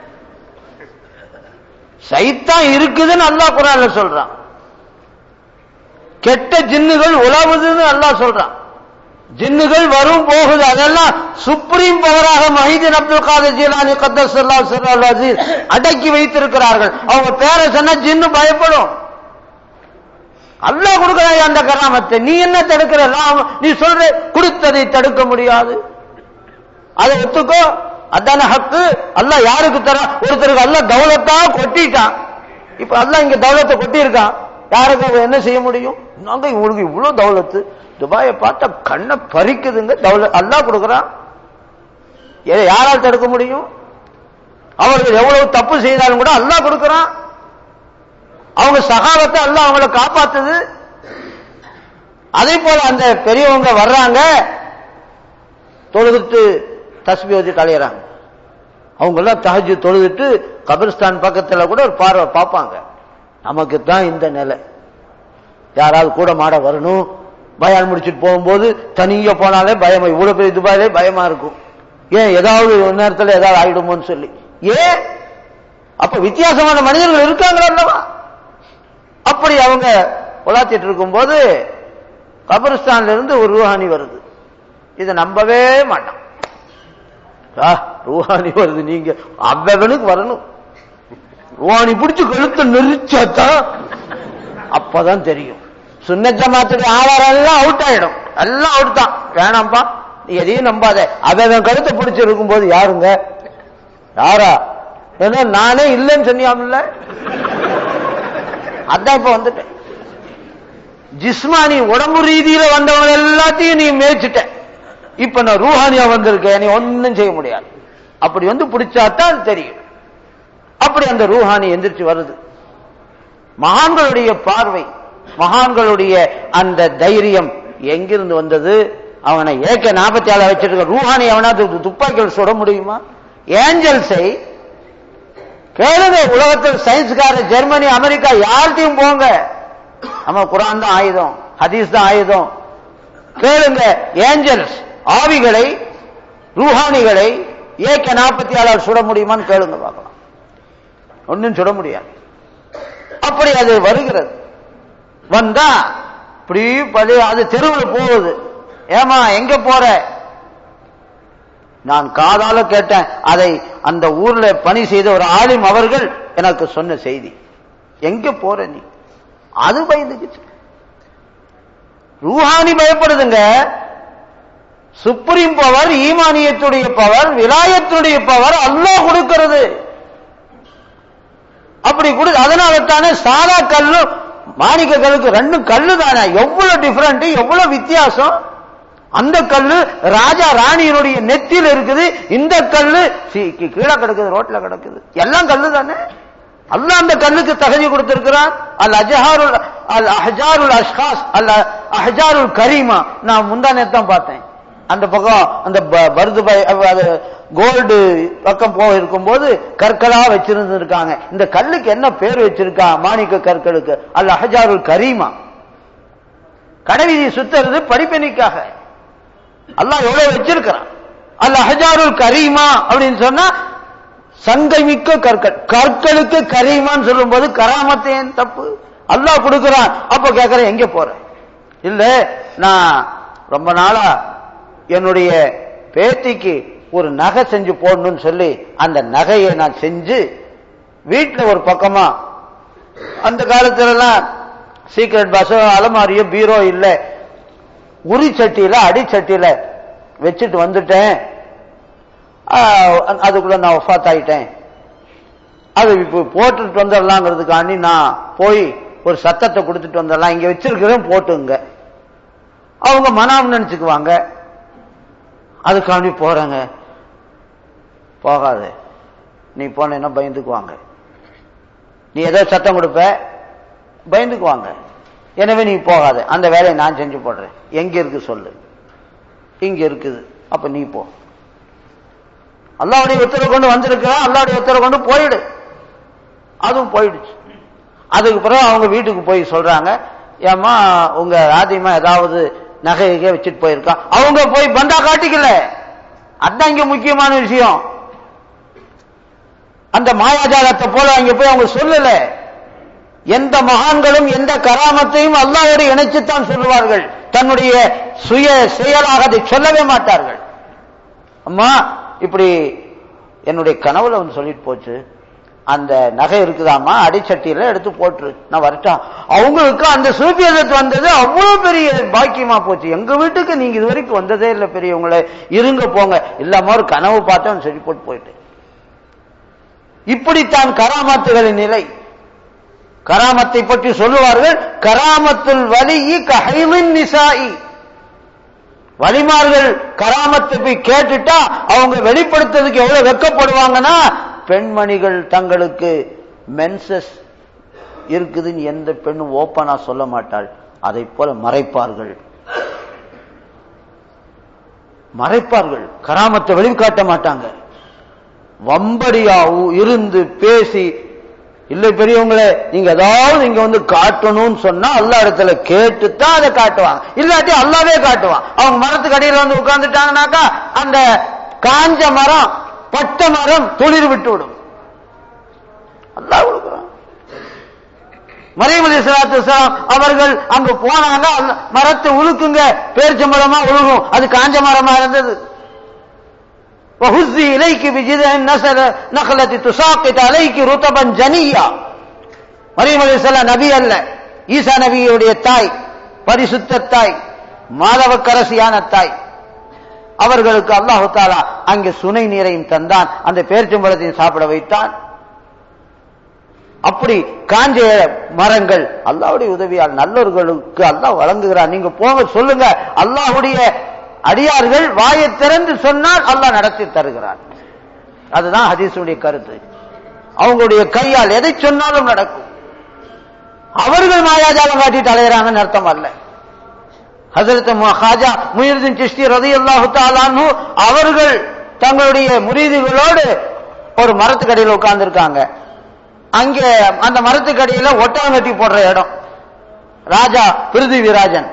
சைத்தான் இருக்குதுன்னு அல்லாஹ் குரான்ல சொல்றான் கெட்ட ஜின்னுகள் உலவுதுன்னு அல்லாஹ் சொல்றான் ஜின்னுகள் வரும் போகுது அதெல்லாம் சுப்ரீம் பவராக மஹிதீன் அப்துல் காதர் ஜீலானி கத்தர் அசீஸ் அடக்கி வைத்திருக்கிறார்கள் அவங்க பேரை சொன்னா ஜின்னு பயப்படும் அல்லாஹ் கொடுக்கிறாய் அந்த கராமத்தை நீ என்ன தடுக்கிற லாம்- நீ சொல்ற கொடுத்ததை தடுக்க முடியாது அதை ஒத்துக்கோ அதான ஹக்கு அல்லாஹ் யாருக்கு தர ஒருத்தருக்கு அல்லாஹ் தௌலத்தா கொட்டிட்டான் இப்ப அல்லாஹ் இங்க தௌலத்தை கொட்டி இருக்கான் யாருக்கு அவன் என்ன செய்ய முடியும் நாங்க உங்களுக்கு இவ்வளவு தௌலத்து துபாயை பார்த்தா கண்ணை பறிக்குதுங்க தௌல அல்லாஹ் கொடுக்குறான் எதை யாரால் தடுக்க முடியும் அவர்கள் எவ்வளவு தப்பு செய்தாலும் கூட அல்லாஹ் கொடுக்கிறான் அவங்க சகாவத்தை அல்லாஹ் அவங்கள காப்பாத்துது அதே போல அந்த பெரியவங்க வர்றாங்க தொழுதுட்டு தஸ்பி வச்சு கலையிறாங்க அவங்க எல்லாம் தஹஜு தொழுதுட்டு கபிரிஸ்தான் பக்கத்துல கூட ஒரு பார்வை பார்ப்பாங்க நமக்கு தான் இந்த நிலை யாராவது கூட மாட வரணும் பயான் முடிச்சுட்டு போகும்போது தனியா போனாலே பயமா இவ்வளவு பெரிய துபாயிலே பயமா இருக்கும் ஏன் ஏதாவது ஒரு நேரத்தில் ஏதாவது ஆயிடுமோன்னு சொல்லி ஏன் அப்ப வித்தியாசமான மனிதர்கள் இருக்காங்களா அல்லவா அப்படி அவங்க உலாத்திட்டு இருக்கும்போது கபரிஸ்தான்ல இருந்து ஒரு ரூஹானி வருது இதை நம்பவே மாட்டான் ஆ, ரூஹானி வருது நீங்க அவ்வவனுக்கு வரணும் ரூஹானி பிடிச்சு கழுத்தை நெரிச்சாதான் அப்பதான் தெரியும் சுன்ன ஜமாத்துடைய ஆதாரம் எல்லாம் அவுட் ஆயிடும் எல்லாம் அவுட் தான் வேணாம்பா நீ எதையும் நம்பாத அவன் கழுத்தை பிடிச்சிருக்கும் போது யாருங்க யாரா ஏன்னா நானே இல்லைன்னு சொன்னியாமல்ல அதான் இப்ப வந்துட்டேன் ஜிஸ்மானி உடம்பு ரீதியில வந்தவங்க எல்லாத்தையும் நீ மேய்ச்சிட்ட இப்ப நான் ரூஹானியா வந்திருக்கேன் நீ ஒன்னும் செய்ய முடியாது அப்படி வந்து பிடிச்சாதான் அது தெரியும் அப்படி அந்த ரூஹானி எந்திரிச்சு வருது மகான்களுடைய பார்வை மகான்களுடைய அந்த தைரியம் எங்கிருந்து வந்தது அவனை ஏக்க நாற்பத்தி ஏழு வச்சிருக்க ரூஹானி அவனாவது துப்பாக்கிகள் சுட முடியுமா ஏஞ்சல்ஸை கேளுங்க உலகத்தில் சயின்ஸ்கார ஜெர்மனி அமெரிக்கா யார்கிட்டையும் போங்க நம்ம குரான் தான் ஆயுதம் ஹதீஸ் தான் ஆயுதம் கேளுங்க ஏஞ்சல்ஸ் ஆவிகளை ரூஹானிகளை ஏக்க நாற்பத்தி ஏழாவது சுட முடியுமான்னு கேளுங்க பார்க்கலாம் ஒன்னும் சுட முடியாது அப்படி அது வருகிறது வந்தா இப்படி பழைய அது தெருவில் போகுது ஏமா எங்க போற நான் காதால கேட்டேன் அதை அந்த ஊர்ல பணி செய்த ஒரு ஆலிம் அவர்கள் எனக்கு சொன்ன செய்தி எங்க போற நீ அது பயந்துக்குச்சு ரூஹானி பயப்படுதுங்க சுப்ரீம் பவர் ஈமானியத்துடைய பவர் விலாயத்துடைய பவர் அல்லாஹ் கொடுக்கிறது அப்படி கொடு அதனால தானே சாதா கல்லு மாணிக்க கல்லுக்கு ரெண்டும் கல்லு தானே எவ்வளவு டிஃபரெண்ட் எவ்வளவு வித்தியாசம் அந்த கல்லு ராஜா ராணியினுடைய நெத்தியில் இருக்குது இந்த கல்லு சி- கீ- கீழே கிடக்குது ரோட்ல கிடக்குது எல்லாம் கல்லு தானே அல்லாஹ் அந்த கல்லுக்கு தகுதி கொடுத்திருக்கிறான் அல் அஜஹாருல் அல் அஹஜாருல் அஷ்காஸ் அல் அஹஜாருல் கரீமா நான் முந்தானே தான் பார்த்தேன் அந்த பக்கம் அந்த ப- பருது பை அது கோல்டு பக்கம் போக இருக்கும்போது கற்களா வச்சிருந்திருக்காங்க இந்த கல்லுக்கு என்ன பேர் வச்சிருக்கா மாணிக்க கற்களுக்கு அல் அஹஜாருல் கரீமா கடைவீதி சுத்துறது படிப்பெண்ணிக்காக அல்லாஹ் எவ்வளவு வச்சிருக்கிறான் அல் அஹஜாருல் கரீமா அப்படின்னு சொன்னா சங்கைமிக்க கற்கள் கற்களுக்கு கரீமான்னு சொல்லும்போது கராமத்தை ஏன் தப்பு அல்லாஹ் கொடுக்கிறான் அப்ப கேட்கிறேன் எங்க போற இல்ல நான் ரொம்ப நாளா என்னுடைய பேத்திக்கு ஒரு நகை செஞ்சு போடணும்னு சொல்லி அந்த நகையை நான் செஞ்சு வீட்டுல ஒரு பக்கமா அந்த காலத்துல எல்லாம் சீக்ரெட் பாஸோ அலமாரியோ பீரோ இல்ல உரி சட்டியில அடிச்சட்டியில வச்சுட்டு வந்துட்டேன் ஆஹ், அதுக்குள்ள நான் ஒஃபாத் ஆயிட்டேன் அது இப்போ போட்டுட்டு வந்துடலாங்கிறதுக்காண்டி நான் போய் ஒரு சத்தத்தை கொடுத்துட்டு வந்துடலாம் இங்க வச்சிருக்கிறேன் போட்டுங்க அவங்க மனாம் நினைச்சுக்குவாங்க அதுக்காண்டி போறாங்க போகாது நீ போனேன்னா பயந்துக்குவாங்க நீ ஏதோ சத்தம் கொடுப்ப பயந்துக்குவாங்க எனவே நீ போகாத அந்த வேலையை நான் செஞ்சு போடுறேன் எங்க இருக்கு சொல்லு இங்க இருக்குது அப்ப நீ போ அல்லாவுடைய உத்தரவு கொண்டு வந்திருக்கிறான் அல்லாவுடைய உத்தரவு கொண்டு போயிடு அதுவும் போயிடுச்சு அதுக்கு பிறகு அவங்க வீட்டுக்கு போய் சொல்றாங்க ஏம்மா உங்க ராதிமா ஏதாவது நகையை வச்சுட்டு போயிருக்கா அவங்க போய் பந்தா காட்டிக்கல அதான் இங்க முக்கியமான விஷயம் அந்த மாயாஜாலத்தை போல அங்க போய் அவங்க சொல்லல எந்த மகான்களும் எந்த கராமத்தையும் அல்லாவோடு இணைச்சுத்தான் சொல்லுவார்கள் தன்னுடைய சுய செயலாக அதை சொல்லவே மாட்டார்கள் அம்மா இப்படி என்னுடைய கனவுல வந்து சொல்லிட்டு போச்சு அந்த நகை இருக்குதாம்மா அடிச்சட்டியில எடுத்து போட்டுரு நான் வரட்டா அவங்களுக்கு அந்த சூப்பியதத்து வந்தது அவ்வளவு பெரிய பாக்கியமா போச்சு எங்க வீட்டுக்கு நீங்க இது வரைக்கும் வந்ததே இல்லை பெரியவங்கள இருங்க போங்க இல்லாம ஒரு கனவு பார்த்தோம் சொல்லி போட்டு போயிட்டு இப்படித்தான் கராமத்துகளின் நிலை கராமத்தை பற்றி சொல்லுவார்கள் கராமத்துல் வலியி கஹைமின் நிசாயி வலிமார்கள் கராமத்தை போய் கேட்டுட்டா அவங்க வெளிப்படுத்துறதுக்கு எவ்வளவு வெக்கப்படுவாங்கன்னா பெண்மணிகள் தங்களுக்கு மென்சஸ் இருக்குதுன்னு எந்த பெண்ணும் ஓப்பனா சொல்ல மாட்டாள் அதை போல மறைப்பார்கள் மறைப்பார்கள் கராமத்தை வெளிக்காட்ட மாட்டாங்க வம்படியா இருந்து பேசி இல்லை பெரியவங்களே நீங்க ஏதாவது இங்க வந்து காட்டணும்னு சொன்னா அல்லா இடத்துல கேட்டு தான் அதை காட்டுவாங்க இல்லாட்டி அல்லாவே காட்டுவான் அவங்க மரத்துக்கு அடியில் வந்து உட்கார்ந்துட்டாங்கனாக்கா அந்த காஞ்ச மரம் பட்ட மரம் துளிர் விட்டு விடும் அல்லா கொடுக்குறான் மரியம் அலி சலாத்து அவர்கள் அங்க போனாங்க மரத்தை உழுக்குங்க பேரிச்சம்பழமா உழுகும் அது காஞ்ச மரமா இருந்தது وهزي إليك بجذع النسل نخلة تساقط عليك رطبا جنيا மரியம் அலிசல்லா நபி அல்ல ஈசா நபியுடைய தாய் பரிசுத்த தாய் மாதவக்கரசியான தாய் அவர்களுக்கு அல்லாஹு தாலா அங்கே சுனை நீரையும் தந்தான் அந்த பேரிச்சம்பழத்தையும் சாப்பிட வைத்தான் அப்படி காஞ்ச மரங்கள் அல்லாவுடைய உதவியால் நல்லவர்களுக்கு அல்லாஹ் வழங்குகிறார் நீங்க போங்க சொல்லுங்க அல்லாஹுடைய அடியார்கள் வாயை திறந்து சொன்னால் அல்லாஹ் நடத்தி தருகிறார் அதுதான் ஹதீஸுடைய கருத்து அவங்களுடைய கையால் எதை சொன்னாலும் நடக்கும் அவர்கள் மாயாஜாலம் காட்டிட்டு அலையிறாங்கன்னு அர்த்தம் அல்ல ஹசரத் ஹாஜா முயர்தின் சிஷ்டி ரதி அல்லாஹு தாலானு அவர்கள் தங்களுடைய முரீதிகளோடு ஒரு மரத்துக்கடியில் உட்கார்ந்து இருக்காங்க அங்கே அந்த மரத்துக்கடியில ஒட்டகம் கட்டி போடுற இடம் ராஜா பிருதிவிராஜன்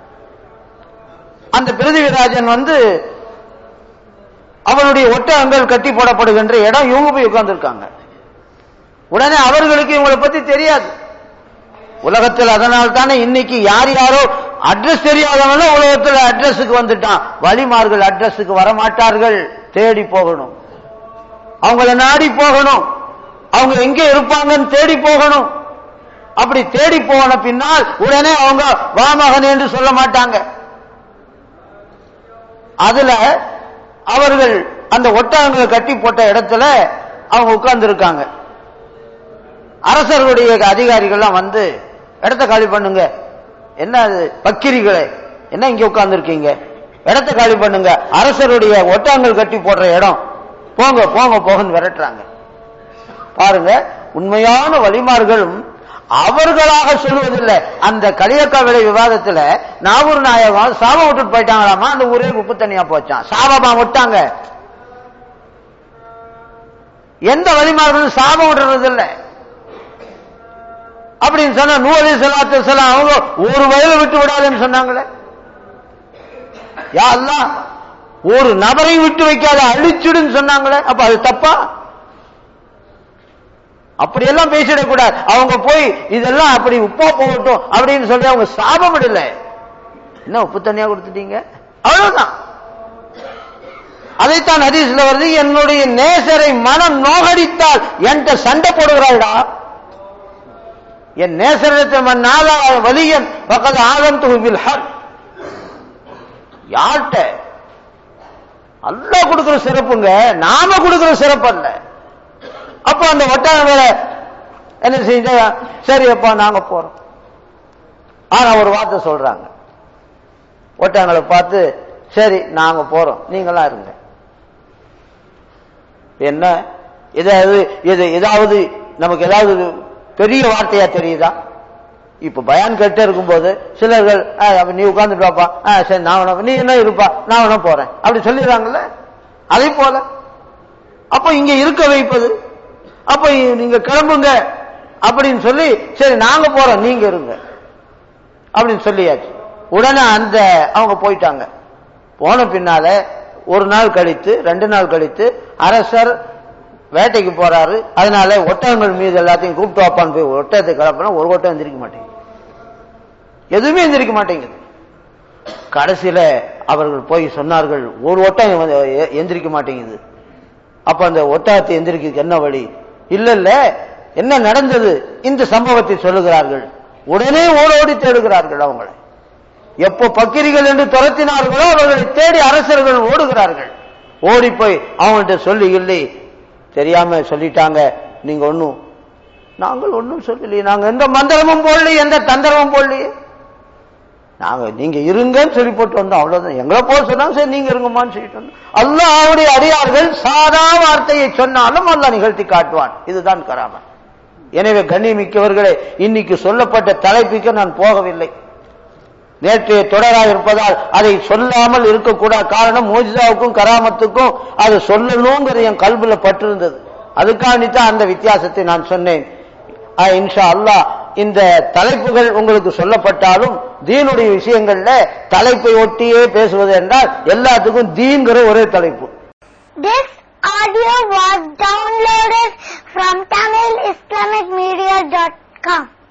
அந்த பிருதிவிராஜன் வந்து அவனுடைய ஒட்டகங்கள் கட்டி போடப்படுகின்ற இடம் இவங்க போய் உட்கார்ந்துருக்காங்க உடனே அவர்களுக்கு இவங்களை பத்தி தெரியாது உலகத்தில் அதனால் தானே இன்னைக்கு யார் யாரோ அட்ரஸ் தெரியாதவன உலகத்தில் அட்ரஸுக்கு வந்துட்டான் வழிமார்கள் அட்ரஸுக்கு வரமாட்டார்கள் தேடி போகணும் அவங்கள நாடி போகணும் அவங்க எங்கே இருப்பாங்கன்னு தேடி போகணும் அப்படி தேடி போன பின்னால் உடனே அவங்க வாமகன் என்று சொல்ல மாட்டாங்க அதுல அவர்கள் அந்த ஒட்டகங்களை கட்டி போட்ட இடத்துல அவங்க உட்கார்ந்து இருக்காங்க அரசர்களுடைய அதிகாரிகள்லாம் வந்து இடத்த காலி பண்ணுங்க என்ன அது பக்கிரிகளே என்ன இங்க உட்கார்ந்து இருக்கீங்க இடத்த காலி பண்ணுங்க அரசருடைய ஒட்டகங்கள் கட்டி போடுற இடம் போங்க போங்க போகன்னு விரட்டுறாங்க பாருங்க உண்மையான வழிமார்களும் அவர்களாக சொல்வதில்லை அந்த களியக்கா விலை விவாதத்துல நாகூர் நாயகம் சாபம் விட்டுட்டு போயிட்டாங்களாமா அந்த ஊரே உப்பு தனியா போச்சான் சாபமா விட்டாங்க எந்த வழிமார்களும் சாபம் விடுறது இல்லை அப்படின்னு சொன்னா நூறு செலாத்து செலாம் அவங்க ஒரு வயலை விட்டு விடாதுன்னு சொன்னாங்களே யா ஒரு நபரை விட்டு வைக்காத அழிச்சுடுன்னு சொன்னாங்களே அப்ப அது தப்பா அப்படியெல்லாம் பேசிடக்கூடாது அவங்க போய் இதெல்லாம் அப்படி உப்பா போகட்டும் அப்படின்னு சொல்லி அவங்க சாபம் விடல என்ன உப்பு தனியா கொடுத்துட்டீங்க அவ்வளவுதான் அதைத்தான் ஹதீஸ்ல வருது என்னுடைய நேசரை மனம் நோகடித்தால் என்கிட்ட சண்டை போடுகிறாள்டா என் நேசரத்தை நாளா வலியன் பக்கத்து ஆதம் துகுபில் ஹர் யார்கிட்ட அல்லா கொடுக்கிற சிறப்புங்க நாம கொடுக்கிற சிறப்பு அல்ல அப்ப அந்த வட்டாரம் வேற என்ன செஞ்ச சரி அப்பா நாங்க போறோம் ஆனா ஒரு வார்த்தை சொல்றாங்க ஒட்டாங்களை பார்த்து சரி நாங்க போறோம் நீங்களா இருங்க என்ன ஏதாவது இது ஏதாவது நமக்கு ஏதாவது பெரிய வார்த்தையா தெரியுதா இப்ப பயான் கேட்டே இருக்கும்போது சிலர்கள் நீ உட்கார்ந்துட்டு வாப்பா சரி நான் வேணா நீ என்ன இருப்பா நான் வேணா போறேன் அப்படி சொல்லிடுறாங்கல்ல அதே போல அப்ப இங்க இருக்க வைப்பது அப்ப நீங்க கிளம்புங்க அப்படின்னு சொல்லி சரி நாங்க போறோம் நீங்க இருங்க அப்படின்னு சொல்லியாச்சு உடனே அந்த அவங்க போயிட்டாங்க போன பின்னால ஒரு நாள் கழித்து ரெண்டு நாள் கழித்து அரசர் வேட்டைக்கு போறாரு அதனால ஒட்டகங்கள் மீது எல்லாத்தையும் கூப்பிட்டு வாப்பான்னு போய் ஒட்டகத்தை கிளப்பினா ஒரு ஒட்டகம் எந்திரிக்க மாட்டேங்குது எதுவுமே எந்திரிக்க மாட்டேங்குது கடைசியில அவர்கள் போய் சொன்னார்கள் ஒரு ஒட்டகம் எந்திரிக்க மாட்டேங்குது அப்ப அந்த ஒட்டகத்தை எந்திரிக்கிறதுக்கு என்ன வழி இல்ல இல்ல என்ன நடந்தது இந்த சம்பவத்தை சொல்லுகிறார்கள் உடனே ஓடோடி தேடுகிறார்கள் அவங்களை எப்போ பக்கிரிகள் என்று துரத்தினார்களோ அவர்களை தேடி அரசர்கள் ஓடுகிறார்கள் ஓடி போய் அவங்கள்ட்ட சொல்லி இல்லை தெரியாம சொல்லிட்டாங்க நீங்க ஒன்னும் நாங்கள் ஒன்னும் சொல்லலையே நாங்க எந்த மந்திரமும் போடலையே எந்த தந்திரமும் போடலையே நாங்க நீங்க இருங்கன்னு சொல்லி போட்டு வந்தோம் அவ்வளவுதான் எங்களை போக சொன்னாங்க சரி நீங்க இருங்கம்மான்னு சொல்லிட்டு வந்தோம் அல்லாஹ்வுடைய அடியார்கள் சாதா வார்த்தையை சொன்னாலும் அல்லாஹ் நிகழ்த்தி காட்டுவான் இதுதான் கராம எனவே கண்ணியமிக்கவர்களே இன்னைக்கு சொல்லப்பட்ட தலைப்புக்கு நான் போகவில்லை நேற்றைய தொடராக இருப்பதால் அதை சொல்லாமல் இருக்கக்கூடாது காரணம் மோஜிதாவுக்கும் கராமத்துக்கும் அது சொல்லணுங்கிறது என் கல்வில பட்டிருந்தது அதுக்காண்டித்தான் அந்த வித்தியாசத்தை நான் சொன்னேன் ஆஹ் இன்ஷா அல்லாஹ் இந்த தலைப்புகள் உங்களுக்கு சொல்லப்பட்டாலும் தீனுடைய விஷயங்கள்ல தலைப்பை ஒட்டியே பேசுவது என்றால் எல்லாத்துக்கும் தீங்கிற ஒரே தலைப்பு This audio was downloaded from TamilIslamicMedia.com.